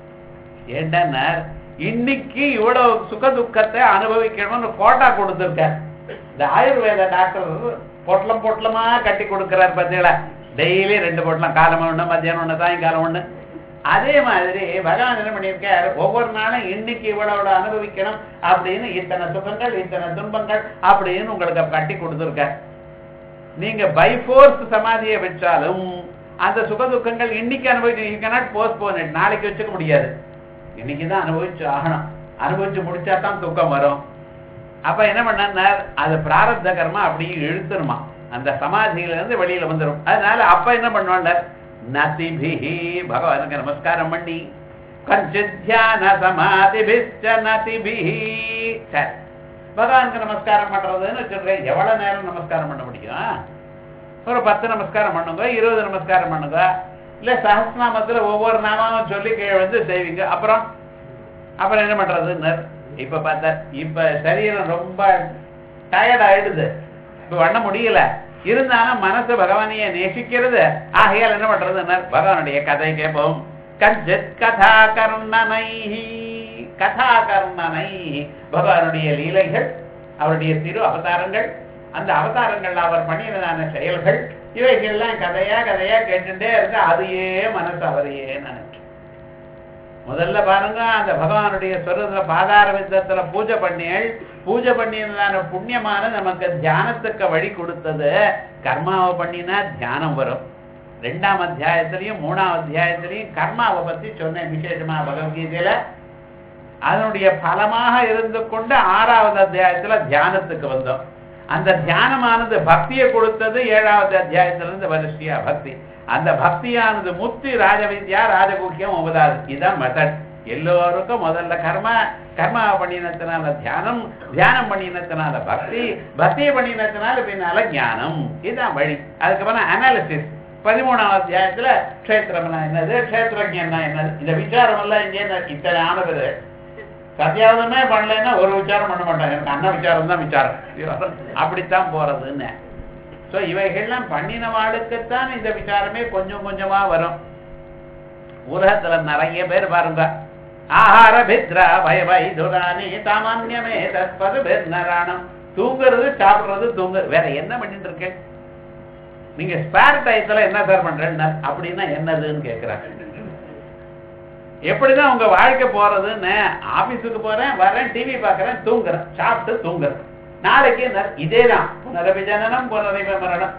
ஏண்டா இன்னைக்கு இவ்வளவு சுக துக்கத்தை அனுபவிக்கணும்னு கோட்டா கொடுத்துருக்க இந்த ஆயுர்வேத டாக்டர் பொட்டலம் பொட்டலமா கட்டி கொடுக்கிறார் பார்த்தீங்களா டெய்லி ரெண்டு பொட்டலம் காலம் ஒண்ணு மத்தியானம் ஒண்ணு சாயங்காலம் ஒண்ணு அதே மாதிரி பகவான் என்ன பண்ணியிருக்கார் ஒவ்வொரு நாளும் இன்னைக்கு இவ்வளவு அனுபவிக்கணும் அப்படின்னு இத்தனை சுகங்கள் இத்தனை துன்பங்கள் அப்படின்னு உங்களுக்கு கட்டி கொடுத்துருக்கார் நீங்க பை ஃபோர்ஸ் சமாதியை வச்சாலும் அந்த சுக துக்கங்கள் இன்னைக்கு அனுபவிச்சு யூ கேனாட் போஸ்ட்போன் இட் நாளைக்கு வச்சுக்க முடியாது இன்னைக்கு தான் அனுபவிச்சு ஆகணும் அனுபவிச்சு முடிச்சா தான் துக்கம் வரும் அப்ப என்ன பண்ணார் அது பிராரப்த கர்மா அப்படியே இழுத்துருமா அந்த சமாதியில இருந்து வெளியில வந்துடும் அதனால அப்ப என்ன பண்ணுவாங்க நதிபிஹி பகவானுக்கு நமஸ்காரம் பண்ணி கஞ்சித் தியான சமாதிபிச்ச நதிபிஹி சரி பகவானுக்கு நமஸ்காரம் பண்றதுன்னு சொல்றேன் எவ்வளவு நேரம் நமஸ்காரம் பண்ண முடியும் ஒரு பத்து நமஸ்காரம் பண்ணுங்க இருபது நமஸ்காரம் பண்ணுங்க இல்ல சஹஸ்நாமத்துல ஒவ்வொரு நாமமும் சொல்லி கீழே வந்து செய்வீங்க அப்புறம் அப்புறம் என்ன பண்றதுன்னு இப்ப பார்த்தா இப்ப சரீரம் ரொம்ப டயர்ட் ஆயிடுது இப்ப பண்ண முடியல இருந்தாலும் மனசு பகவானையே நேசிக்கிறது ஆகையால் என்ன பண்றதுன்னு பகவானுடைய கதை கேட்போம் கஞ்சித் கதா கர்ணனை கதா கர்ணனை பகவானுடைய லீலைகள் அவருடைய திரு அவதாரங்கள் அந்த அவதாரங்கள்ல அவர் பண்ணியதான செயல்கள் இவைகள்லாம் கதையா கதையா கேட்டுட்டே இருந்து அதையே மனசு அவரையே நினைச்சு முதல்ல பாருங்க அந்த பகவானுடைய சொல்றதுல பாதார விதத்துல பூஜை பண்ணியல் பூஜை பண்ணியதான புண்ணியமான நமக்கு தியானத்துக்கு வழி கொடுத்தது கர்மாவை பண்ணினா தியானம் வரும் ரெண்டாம் அத்தியாயத்திலையும் மூணாம் அத்தியாயத்திலையும் கர்மாவை பத்தி சொன்னேன் விசேஷமா பகவத்கீதையில அதனுடைய பலமாக இருந்து கொண்டு ஆறாவது அத்தியாயத்துல தியானத்துக்கு வந்தோம் அந்த தியானமானது பக்தியை கொடுத்தது ஏழாவது அத்தியாயத்திலிருந்து வரிசையா பக்தி அந்த பக்தியானது முத்தி ராஜவித்யா ராஜகுக்கியம் ஒன்பதாவது இதுதான் மெத்தட் எல்லோருக்கும் முதல்ல கர்ம கர்மா பண்ணினத்தினால தியானம் தியானம் பண்ணினத்தினால பக்தி பக்தி பண்ணினத்தினால பின்னால ஞானம் இதுதான் வழி அதுக்கப்புறம் அனாலிசிஸ் பதிமூணாவது அத்தியாயத்துல க்ஷேத்திரம்னா என்னது க்ஷேத்திரஜன்னா என்னது இந்த விசாரம் எல்லாம் இங்கே இத்தனை ஆனது சத்தியாவதமே பண்ணலைன்னா ஒரு விசாரம் பண்ண மாட்டாங்க எனக்கு அன்ன விசாரம் தான் விசாரம் அப்படித்தான் போறதுன்னு ஸோ இவைகள்லாம் பண்ணின வாளுக்குத்தான் இந்த விசாரமே கொஞ்சம் கொஞ்சமா வரும் உலகத்துல நிறைய பேர் பாருங்க ஆஹார பித்ரா பயவை துரானி சாமான்யமே தற்பது பெருநராணம் தூங்குறது சாப்பிடுறது தூங்கு வேற என்ன பண்ணிட்டு இருக்கேன் நீங்க ஸ்பேர் டயத்துல என்ன சார் பண்றேன்னு அப்படின்னா என்னதுன்னு கேக்குறாங்க எப்படிதான் உங்க வாழ்க்கை போறதுன்னு ஆபீஸுக்கு போறேன் வரேன் டிவி பாக்குறேன் தூங்குறேன் சாப்பிட்டு தூங்குறேன் நாளைக்கு இதேதான் புனரபி ஜனனம் புனரபி மரணம்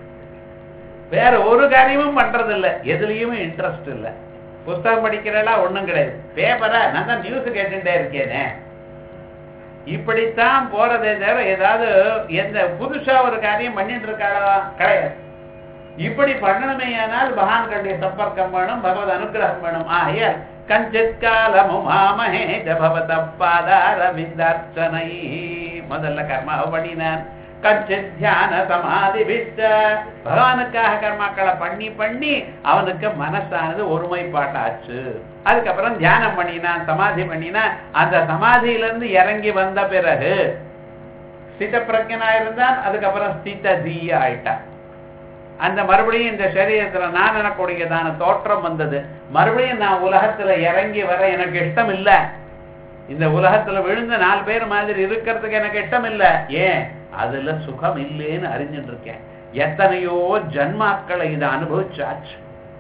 வேற ஒரு காரியமும் பண்றது இல்ல எதுலயுமே இன்ட்ரெஸ்ட் இல்ல புஸ்தகம் படிக்கிறதெல்லாம் ஒண்ணும் கிடையாது பேப்பரா நான் தான் நியூஸ் கேட்டுட்டே இருக்கேனே இப்படித்தான் போறதே தவிர ஏதாவது எந்த புதுசா ஒரு காரியம் பண்ணிட்டு இருக்காளா கிடையாது இப்படி பண்ணணுமேயானால் மகான்களுடைய சம்பர்க்கம் வேணும் பகவத் அனுகிரகம் வேணும் ஆகையால் கஞ்சித் காலமும் மாமஹே ஜபவத பாதார விந்தார்ச்சனை முதல்ல கர்மாவை பண்ணினான் கஞ்சித் தியான சமாதி விட்ட பகவானுக்காக கர்மாக்களை பண்ணி பண்ணி அவனுக்கு மனசானது ஒருமைப்பாட்டாச்சு அதுக்கப்புறம் தியானம் பண்ணினான் சமாதி பண்ணினான் அந்த சமாதியில இருந்து இறங்கி வந்த பிறகு ஸ்தித பிரஜனா இருந்தான் அதுக்கப்புறம் ஸ்தித தீய ஆயிட்டான் அந்த மறுபடியும் இந்த சரீரத்துல நான் எனக்கூடியதான தோற்றம் வந்தது மறுபடியும் நான் உலகத்துல இறங்கி வர எனக்கு இஷ்டம் இல்ல இந்த உலகத்துல விழுந்த நாலு பேர் மாதிரி இருக்கிறதுக்கு எனக்கு இஷ்டம் இல்ல ஏன் அதுல சுகம் இல்லைன்னு அறிஞ்சிட்டு இருக்கேன் எத்தனையோ ஜன்மாக்களை இதை அனுபவிச்சாச்சு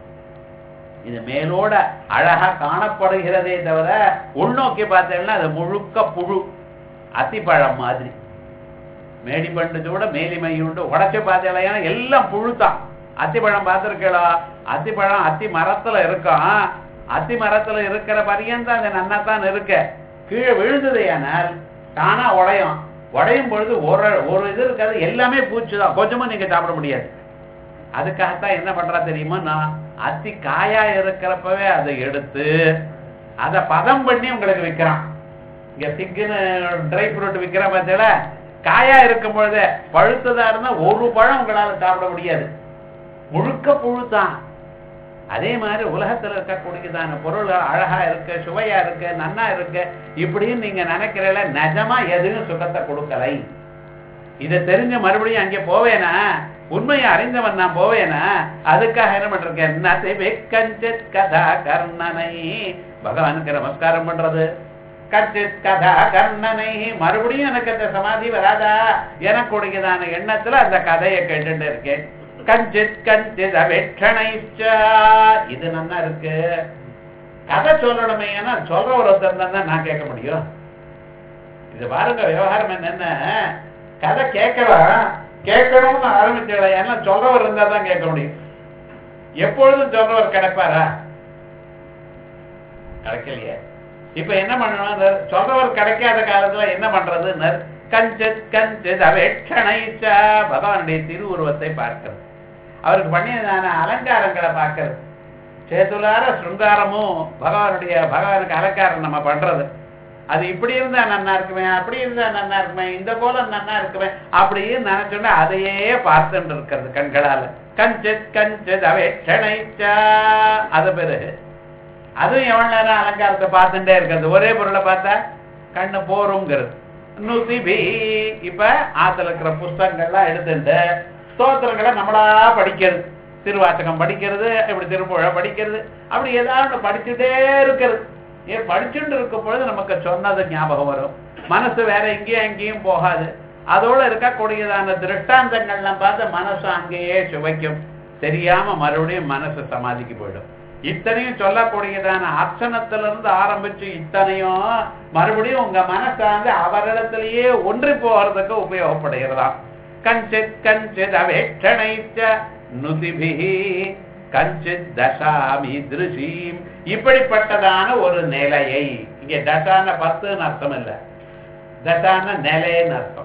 இது மேலோட அழகா காணப்படுகிறதே தவிர உள்நோக்கி பார்த்தேன்னா அது முழுக்க புழு அத்திப்பழம் மாதிரி மேடி பண்டுச்சோட மேலிமை உண்டு உடச்சு பார்த்தேன் எல்லாம் புழுத்தான் அத்திப்பழம் பார்த்துருக்கா அத்திப்பழம் அத்தி மரத்துல இருக்கும் அத்தி மரத்துல இருக்கிற பரியந்தான் அது நன்னாத்தான் இருக்க கீழே விழுந்தது ஆனால் தானா உடையும் உடையும் பொழுது ஒரு ஒரு இது இருக்காது எல்லாமே பூச்சி தான் கொஞ்சமும் நீங்க சாப்பிட முடியாது அதுக்காகத்தான் என்ன பண்றா தெரியுமா நான் அத்தி காயா இருக்கிறப்பவே அதை எடுத்து அதை பதம் பண்ணி உங்களுக்கு விற்கிறான் இங்க சிக்குன்னு ட்ரை ஃப்ரூட் விற்கிற பார்த்தீங்கள காயா இருக்கும் பொழுது பழுத்ததா இருந்தா ஒரு பழம் உங்களால சாப்பிட முடியாது முழுக்க புழுத்தான் அதே மாதிரி உலகத்துல இருக்கக்கூடியதான பொருள் அழகா இருக்கு சுவையா இருக்கு நன்னா இருக்கு இப்படின்னு நீங்க நினைக்கிறல நிஜமா எதுவும் சுகத்தை கொடுக்கலை இதை தெரிஞ்ச மறுபடியும் அங்கே போவேனா உண்மையை அறிந்தவன் நான் போவேனா அதுக்காக என்ன பண்றேன் நதி வெக்கஞ்சித் கதா கர்ணனை பகவானுக்கு நமஸ்காரம் பண்றது கச்சித் கதா கர்ணனை மறுபடியும் எனக்கு அந்த சமாதி வராதா எனக்குடையதான எண்ணத்துல அந்த கதையை கேட்டுட்டு இருக்கேன் கஞ்சித் கஞ்சித் அவேட்சணைச்ச இது நல்லா இருக்கு கதை சொல்லணுமே ஏன்னா சொல்ற ஒரு ஒருத்தர் தான் நான் கேட்க முடியும் இது பாருங்க விவகாரம் என்னன்னா கதை கேட்கலாம் கேட்கணும்னு ஆரம்பிச்சல ஏன்னா சொல்றவர் இருந்தா தான் கேட்க முடியும் எப்பொழுதும் சொல்றவர் கிடைப்பாரா கிடைக்கலையே இப்ப என்ன பண்ணணும் சொல்றவர் கிடைக்காத காலத்துல என்ன பண்றதுன்னு கஞ்சித் கஞ்சித் அவேட்சணைச்ச பகவானுடைய திருவுருவத்தை பார்க்கிறது அவருக்கு பண்ணியதான அலங்காரங்களை பார்க்கிறது சேதுலார சிருங்காரமும் பகவானுடைய பகவானுக்கு அலங்காரம் நம்ம பண்றது அது இப்படி இருந்தா நன்னா இருக்குமே அப்படி இருந்தா நன்னா இருக்குமே இந்த கோலம் நன்னா இருக்குமே அப்படின்னு நினைச்சோன்னா அதையே பார்த்துட்டு இருக்கிறது கண்களால கஞ்சித் கஞ்சித் அவேட்சணைச்சா அது பிறகு அதுவும் எவ்வளவு நேரம் அலங்காரத்தை பார்த்துட்டே இருக்கிறது ஒரே பொருளை பார்த்தா கண்ணு போருங்கிறது நுதிபி இப்ப ஆத்துல இருக்கிற புஸ்தகங்கள்லாம் எடுத்துட்டு ஸ்தோத்திரங்களை நம்மளா படிக்கிறது திருவாச்சகம் படிக்கிறது இப்படி திருப்புழ படிக்கிறது அப்படி ஏதாவது படிச்சுட்டே இருக்கிறது ஏன் படிச்சுட்டு இருக்கும் பொழுது நமக்கு சொன்னது ஞாபகம் வரும் மனசு வேற எங்கேயும் எங்கேயும் போகாது அதோட இருக்கக்கூடியதான திருஷ்டாந்தங்கள்லாம் பார்த்து மனசு அங்கேயே சுவைக்கும் தெரியாம மறுபடியும் மனசு சமாதிக்கு போயிடும் இத்தனையும் சொல்லக்கூடியதான அர்ச்சனத்திலிருந்து ஆரம்பிச்சு இத்தனையும் மறுபடியும் உங்க மனசாந்து அவரிடத்திலேயே ஒன்றி போகிறதுக்கு உபயோகப்படுகிறதாம் கஞ்சித் கஞ்சித் அவேட்சணைச்ச நுதிபிஹி கஞ்சித் தசாமி திருஷீம் இப்படிப்பட்டதான ஒரு நிலையை இங்க தசான பத்துன்னு அர்த்தம் இல்ல தசான நிலைன்னு அர்த்தம்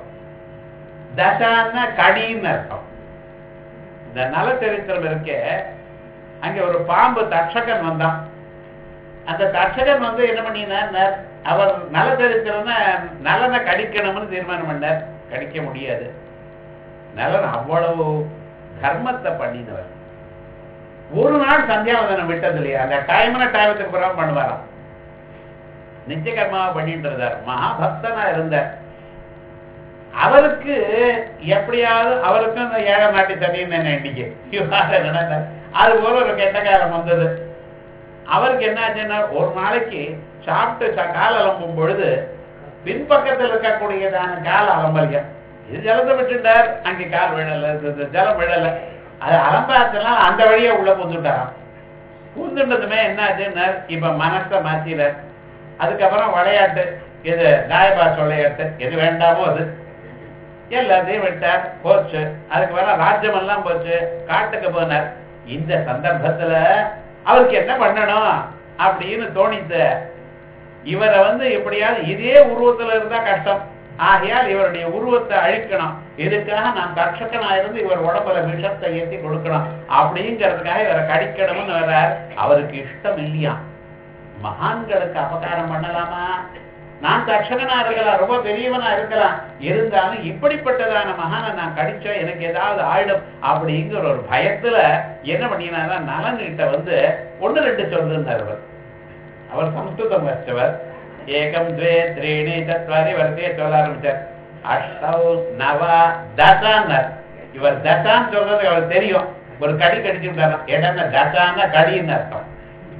தசான கடின்னு அர்த்தம் இந்த நலச்சரித்திரம் இருக்கே அங்க ஒரு பாம்பு தட்சகன் வந்தான் அந்த தட்சகன் வந்து என்ன பண்ணினார் அவர் நலச்சரித்திரம்னா நலனை கடிக்கணும்னு தீர்மானம் பண்ணார் கடிக்க முடியாது நலன் அவ்வளவு தர்மத்தை பண்ணினவர் ஒரு நாள் சந்தியாவதனம் விட்டது இல்லையா அந்த டைம்னா டைமத்துக்கு பிறகு பண்ணுவாராம் நித்திய கர்மாவை பண்ணிட்டு இருந்தார் மகாபக்தனா இருந்தார் அவருக்கு எப்படியாவது அவருக்கும் இந்த ஏழை நாட்டி தண்ணின்னு என்ன இன்னைக்கு இவ்வாறு நடந்தார் அது போல ஒரு கெட்ட காலம் வந்தது அவருக்கு என்ன ஆச்சுன்னா ஒரு நாளைக்கு சாப்பிட்டு ச- கால் அலம்பும் பொழுது பின்பக்கத்தில் இருக்கக்கூடியதான கால் அலம்பலியம் இது ஜலத்தை விட்டுட்டார் அங்கே கால் விழல இது- இது ஜலம் விழல அது அலம்பாச்செல்லாம் அந்த வழியா உள்ள புந்துட்டாராம் பூந்துட்டதுமே என்ன ஆச்சுன்னா இப்ப மனசை மாத்தினார் அதுக்கப்புறம் விளையாட்டு இது தாயபாஸ் விளையாட்டு எது வேண்டாமோ அது எல்லாத்தையும் விட்டார் போச்சு அதுக்கு மேல ராஜ்யம் எல்லாம் போச்சு காட்டுக்கு போனார் இந்த சந்தர்ப்பத்துல அவருக்கு என்ன பண்ணணும் அப்படின்னு தோணித்து இவரை வந்து எப்படியாவது இதே உருவத்துல இருந்தா கஷ்டம் ஆகையால் இவருடைய உருவத்தை அழிக்கணும் இதுக்காக நான் தட்சக்கனா இருந்து இவர் உடம்புல விஷத்தை ஏத்தி கொடுக்கணும் அப்படிங்கிறதுக்காக இவரை கடிக்கணும்னு வர்றார் அவருக்கு இஷ்டம் இல்லையா மகான்களுக்கு அபகாரம் பண்ணலாமா நான் தட்சகனா இருக்கலாம் ரொம்ப பெரியவனா இருக்கலாம் இருந்தாலும் இப்படிப்பட்டதான மகானை நான் கடிச்சா எனக்கு ஏதாவது ஆயிடும் அப்படிங்கிற ஒரு பயத்துல என்ன பண்ணினாரா நலன்கிட்ட வந்து ஒண்ணு ரெண்டு சொல்லுன்னார் அவர் அவர் சம்ஸ்கிருதம் வச்சவர் ஏகம் துவே த்ரீணி சத்வாரி வரிசையை சொல்ல ஆரம்பிச்சார் அஷ்டௌ நவ தசான்னர் இவர் தசான்னு சொல்றது அவருக்கு தெரியும் ஒரு கடி கடிச்சு விட்டாராம் ஏன்னா தசான்னா கடின்னு அர்த்தம்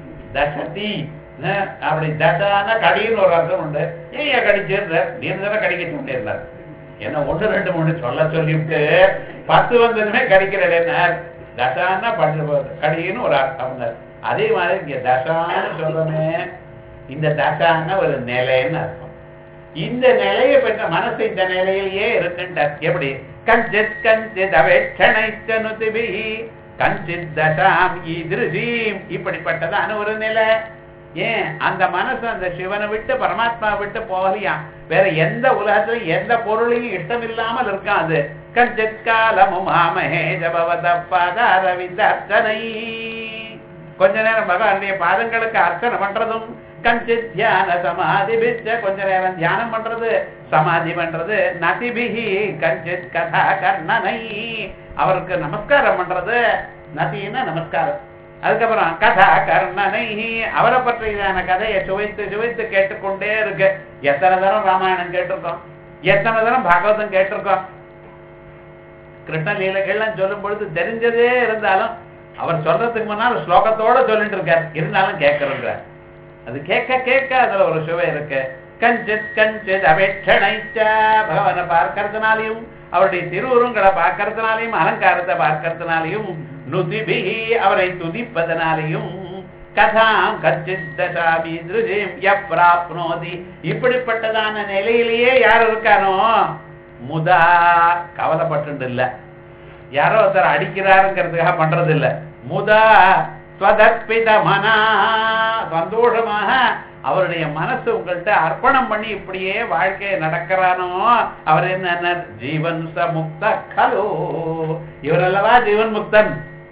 தசதி அஹ், அப்படி தசான கடின்னு ஒரு அர்த்தம் உண்டு ஏன் ஏன் கடிச்சிருந்த நீ தானே கடிக்க சொல்லியிருந்தார் என்ன ஒண்ணு ரெண்டு மூணு சொல்ல சொல்லிவிட்டு பத்து வந்ததுமே கடிக்கிறேன் தசான பட்டு கடின்னு ஒரு அர்த்தம் அதே மாதிரி இங்க தசான்னு சொல்றமே இந்த தசான ஒரு நிலைன்னு அர்த்தம் இந்த நிலையை பெற்ற மனசு இந்த நிலையிலேயே இருக்குன்றார் எப்படி கஞ்சித் கஞ்சித் அவேட்சணைச்சனுதிபிஹி கஞ்சித் தசாம் ஈதிருஷீம் இப்படிப்பட்டதான ஒரு நிலை ஏன் அந்த மனசு அந்த சிவனை விட்டு பரமாத்மா விட்டு போகலையா வேற எந்த உலகத்துல எந்த பொருளையும் இஷ்டம் இல்லாமல் இருக்கான் அது கஞ்சித் காலமும் ஆமஹே ஜபவத பாதாரவிந்தர்ச்சனை கொஞ்ச நேரம் பகவானுடைய பாதங்களுக்கு அர்ச்சனை பண்றதும் கஞ்சித் தியான சமாதி பிச்ச கொஞ்ச நேரம் தியானம் பண்றது சமாதி பண்றது நதிபிகி கஞ்சித் கதா கர்ணனை அவருக்கு நமஸ்காரம் பண்றது நதினா நமஸ்காரம் அதுக்கப்புறம் கதா கர்ணனை அவரை பற்றியதான கதையை சுவைத்து சுவைத்து கேட்டுக்கொண்டே இருக்கு எத்தனை தரம் ராமாயணம் கேட்டிருக்கோம் எத்தனை தரம் பாகவதம் கேட்டிருக்கோம் கிருஷ்ண லீலைகள்லாம் சொல்லும் பொழுது தெரிஞ்சதே இருந்தாலும் அவர் சொல்றதுக்கு முன்னால் ஸ்லோகத்தோட சொல்லிட்டு இருக்கார் இருந்தாலும் கேட்கறோங்கிறார் அது கேட்க கேட்க அதுல ஒரு சுவை இருக்கு கஞ்சித் கஞ்சித் அபேட்சணைச்ச பகவானை பார்க்கறதுனாலையும் அவருடைய திருவுருங்களை பார்க்கறதுனாலையும் அலங்காரத்தை பார்க்கறதுனாலையும் நுதிபிகி அவரை துதிப்பதனாலையும் கதாம் கச்சித் தசாபி திருஜிம் எப்ராப்னோதி இப்படிப்பட்டதான நிலையிலேயே யார் இருக்கானோ முதா கவலைப்பட்டு இல்ல யாரோ ஒருத்தர் அடிக்கிறாருங்கிறதுக்காக பண்றது இல்ல முதா ஸ்வதர்ப்பித மனா சந்தோஷமாக அவருடைய மனசு உங்கள்கிட்ட அர்ப்பணம் பண்ணி இப்படியே வாழ்க்கையை நடக்கிறானோ அவர் என்ன ஜீவன் ச முக்த கலோ இவர் அல்லவா ஜீவன் முக்தன்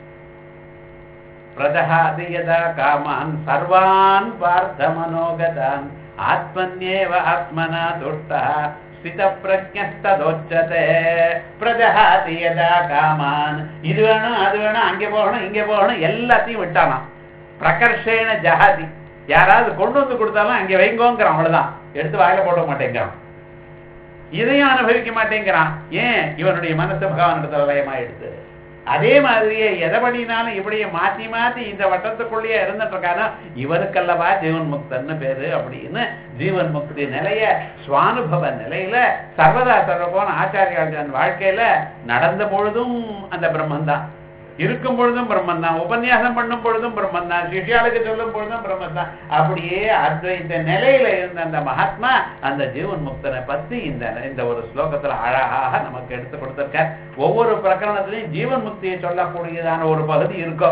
பிரதகாதி யதா காமான் சர்வான் பார்த்த மனோகதான் ஆத்மன்யேவ ஆத்மனா துஷ்டா ஸ்தித பிரஜஸ்ததோச்சதே பிரஜகாதி யதா காமான் இது வேணும் அது வேணும் அங்கே போகணும் இங்கே போகணும் எல்லாத்தையும் விட்டானாம் பிரகர்ஷேன ஜஹாதி யாராவது கொண்டு வந்து கொடுத்தாலும் அங்கே வைங்கோங்கிறான் அவ்வளவுதான் எடுத்து வாயில போட மாட்டேங்கிறான் இதையும் அனுபவிக்க மாட்டேங்கிறான் ஏன் இவனுடைய மனசு பகவானிடத்துல லயமாயிடுது அதே மாதிரியே எதை பண்ணினாலும் இப்படியே மாத்தி மாத்தி இந்த வட்டத்துக்குள்ளேயே இருந்துட்டு இருக்கானோ இவருக்கல்லவா ஜீவன் முக்தன்னு பேரு அப்படின்னு ஜீவன் முக்தி நிலைய சுவானுபவ நிலையில சர்வதா சர்வபோன ஆச்சாரியால் வாழ்க்கையில நடந்த பொழுதும் அந்த பிரம்மன் தான் இருக்கும் பொழுதும் பிரம்மன் தான் உபன்யாசம் பண்ணும் பொழுதும் பிரம்மன் தான் சிஷியாளுக்கு சொல்லும் பொழுதும் பிரம்மன் தான் அப்படியே அத்வைத்த நிலையில இருந்த அந்த மகாத்மா அந்த ஜீவன் முக்தனை பத்தி இந்த இந்த ஒரு ஸ்லோகத்துல அழகாக நமக்கு எடுத்து கொடுத்திருக்கார் ஒவ்வொரு பிரகரணத்திலையும் ஜீவன் முக்தியை சொல்லக்கூடியதான ஒரு பகுதி இருக்கும்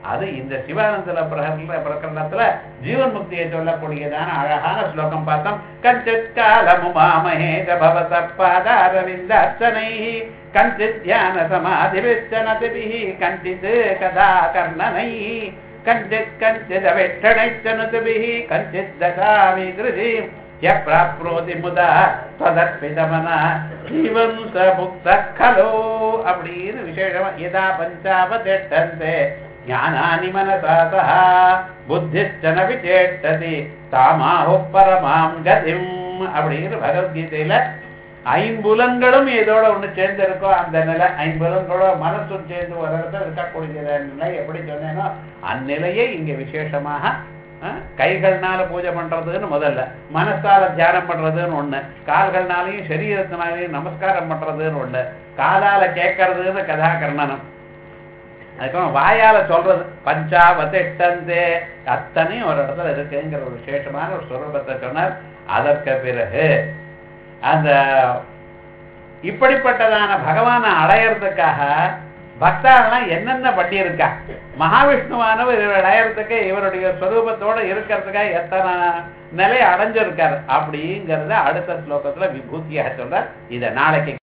அது இந்த சிவானந்தல பிரகரண பிரகரணத்துல ஜீவன் முக்தியை சொல்லக்கூடியதான அழகான ஸ்லோகம் பார்த்தோம் கஞ்சித் காலமுமாமஹேத பவத பாதாரவிந்த அர்ச்சனை கஞ்சித் தியான சமாதிவிச்சனதிபிஹி கஞ்சித் கதா கர்ணனை கஞ்சித் கஞ்சித் வெட்டணைச்சனுதிபிஹி கஞ்சித் தசாமி கிருதிம் யப்ராப்ரோதி முதா ததர்ப்பிதமன ஜீவன் ச முக்த கலோ அப்படின்னு விசேஷமா யதா பஞ்சாவதெட்டந்தே ஞானானி மனசா சஹா புத்திஷ்டன விசேஷதி தாமாஹு பரமாம் கதிம் அப்படின்னு பகவத்கீதையில ஐம்புலன்களும் இதோட ஒண்ணு சேர்ந்து இருக்கோ அந்த நிலை ஐம்புலன்களோட மனசும் சேர்ந்து ஒரு இடத்துல இருக்கக்கூடிய நிலை எப்படி சொன்னேனோ அந்நிலையை இங்க விசேஷமாக அஹ், கைகள்னால பூஜை பண்றதுன்னு முதல்ல மனசால தியானம் பண்றதுன்னு ஒண்ணு கால்கள்னாலையும் சரீரத்தினாலையும் நமஸ்காரம் பண்றதுன்னு ஒண்ணு காலால கேட்கறதுன்னு கதாகர்ணனம் அதுக்கப்புறம் வாயால சொல்றது பஞ்சாவதிட்டந்தே அத்தனையும் ஒரு இடத்துல இருக்குங்கிற ஒரு விசேஷமான ஒரு சுரூபத்தை சொன்னார் அதற்கு பிறகு அந்த இப்படிப்பட்டதான பகவானை அடையறதுக்காக பக்தாரெல்லாம் என்னென்ன பண்ணியிருக்கா மகாவிஷ்ணுவானவர் இவர் அடையறதுக்கு இவருடைய ஸ்வரூபத்தோட இருக்கிறதுக்காக எத்தனை நிலை அடைஞ்சிருக்காரு அப்படிங்கிறத அடுத்த ஸ்லோகத்துல விபூதியாக சொல்றார் இதை நாளைக்கு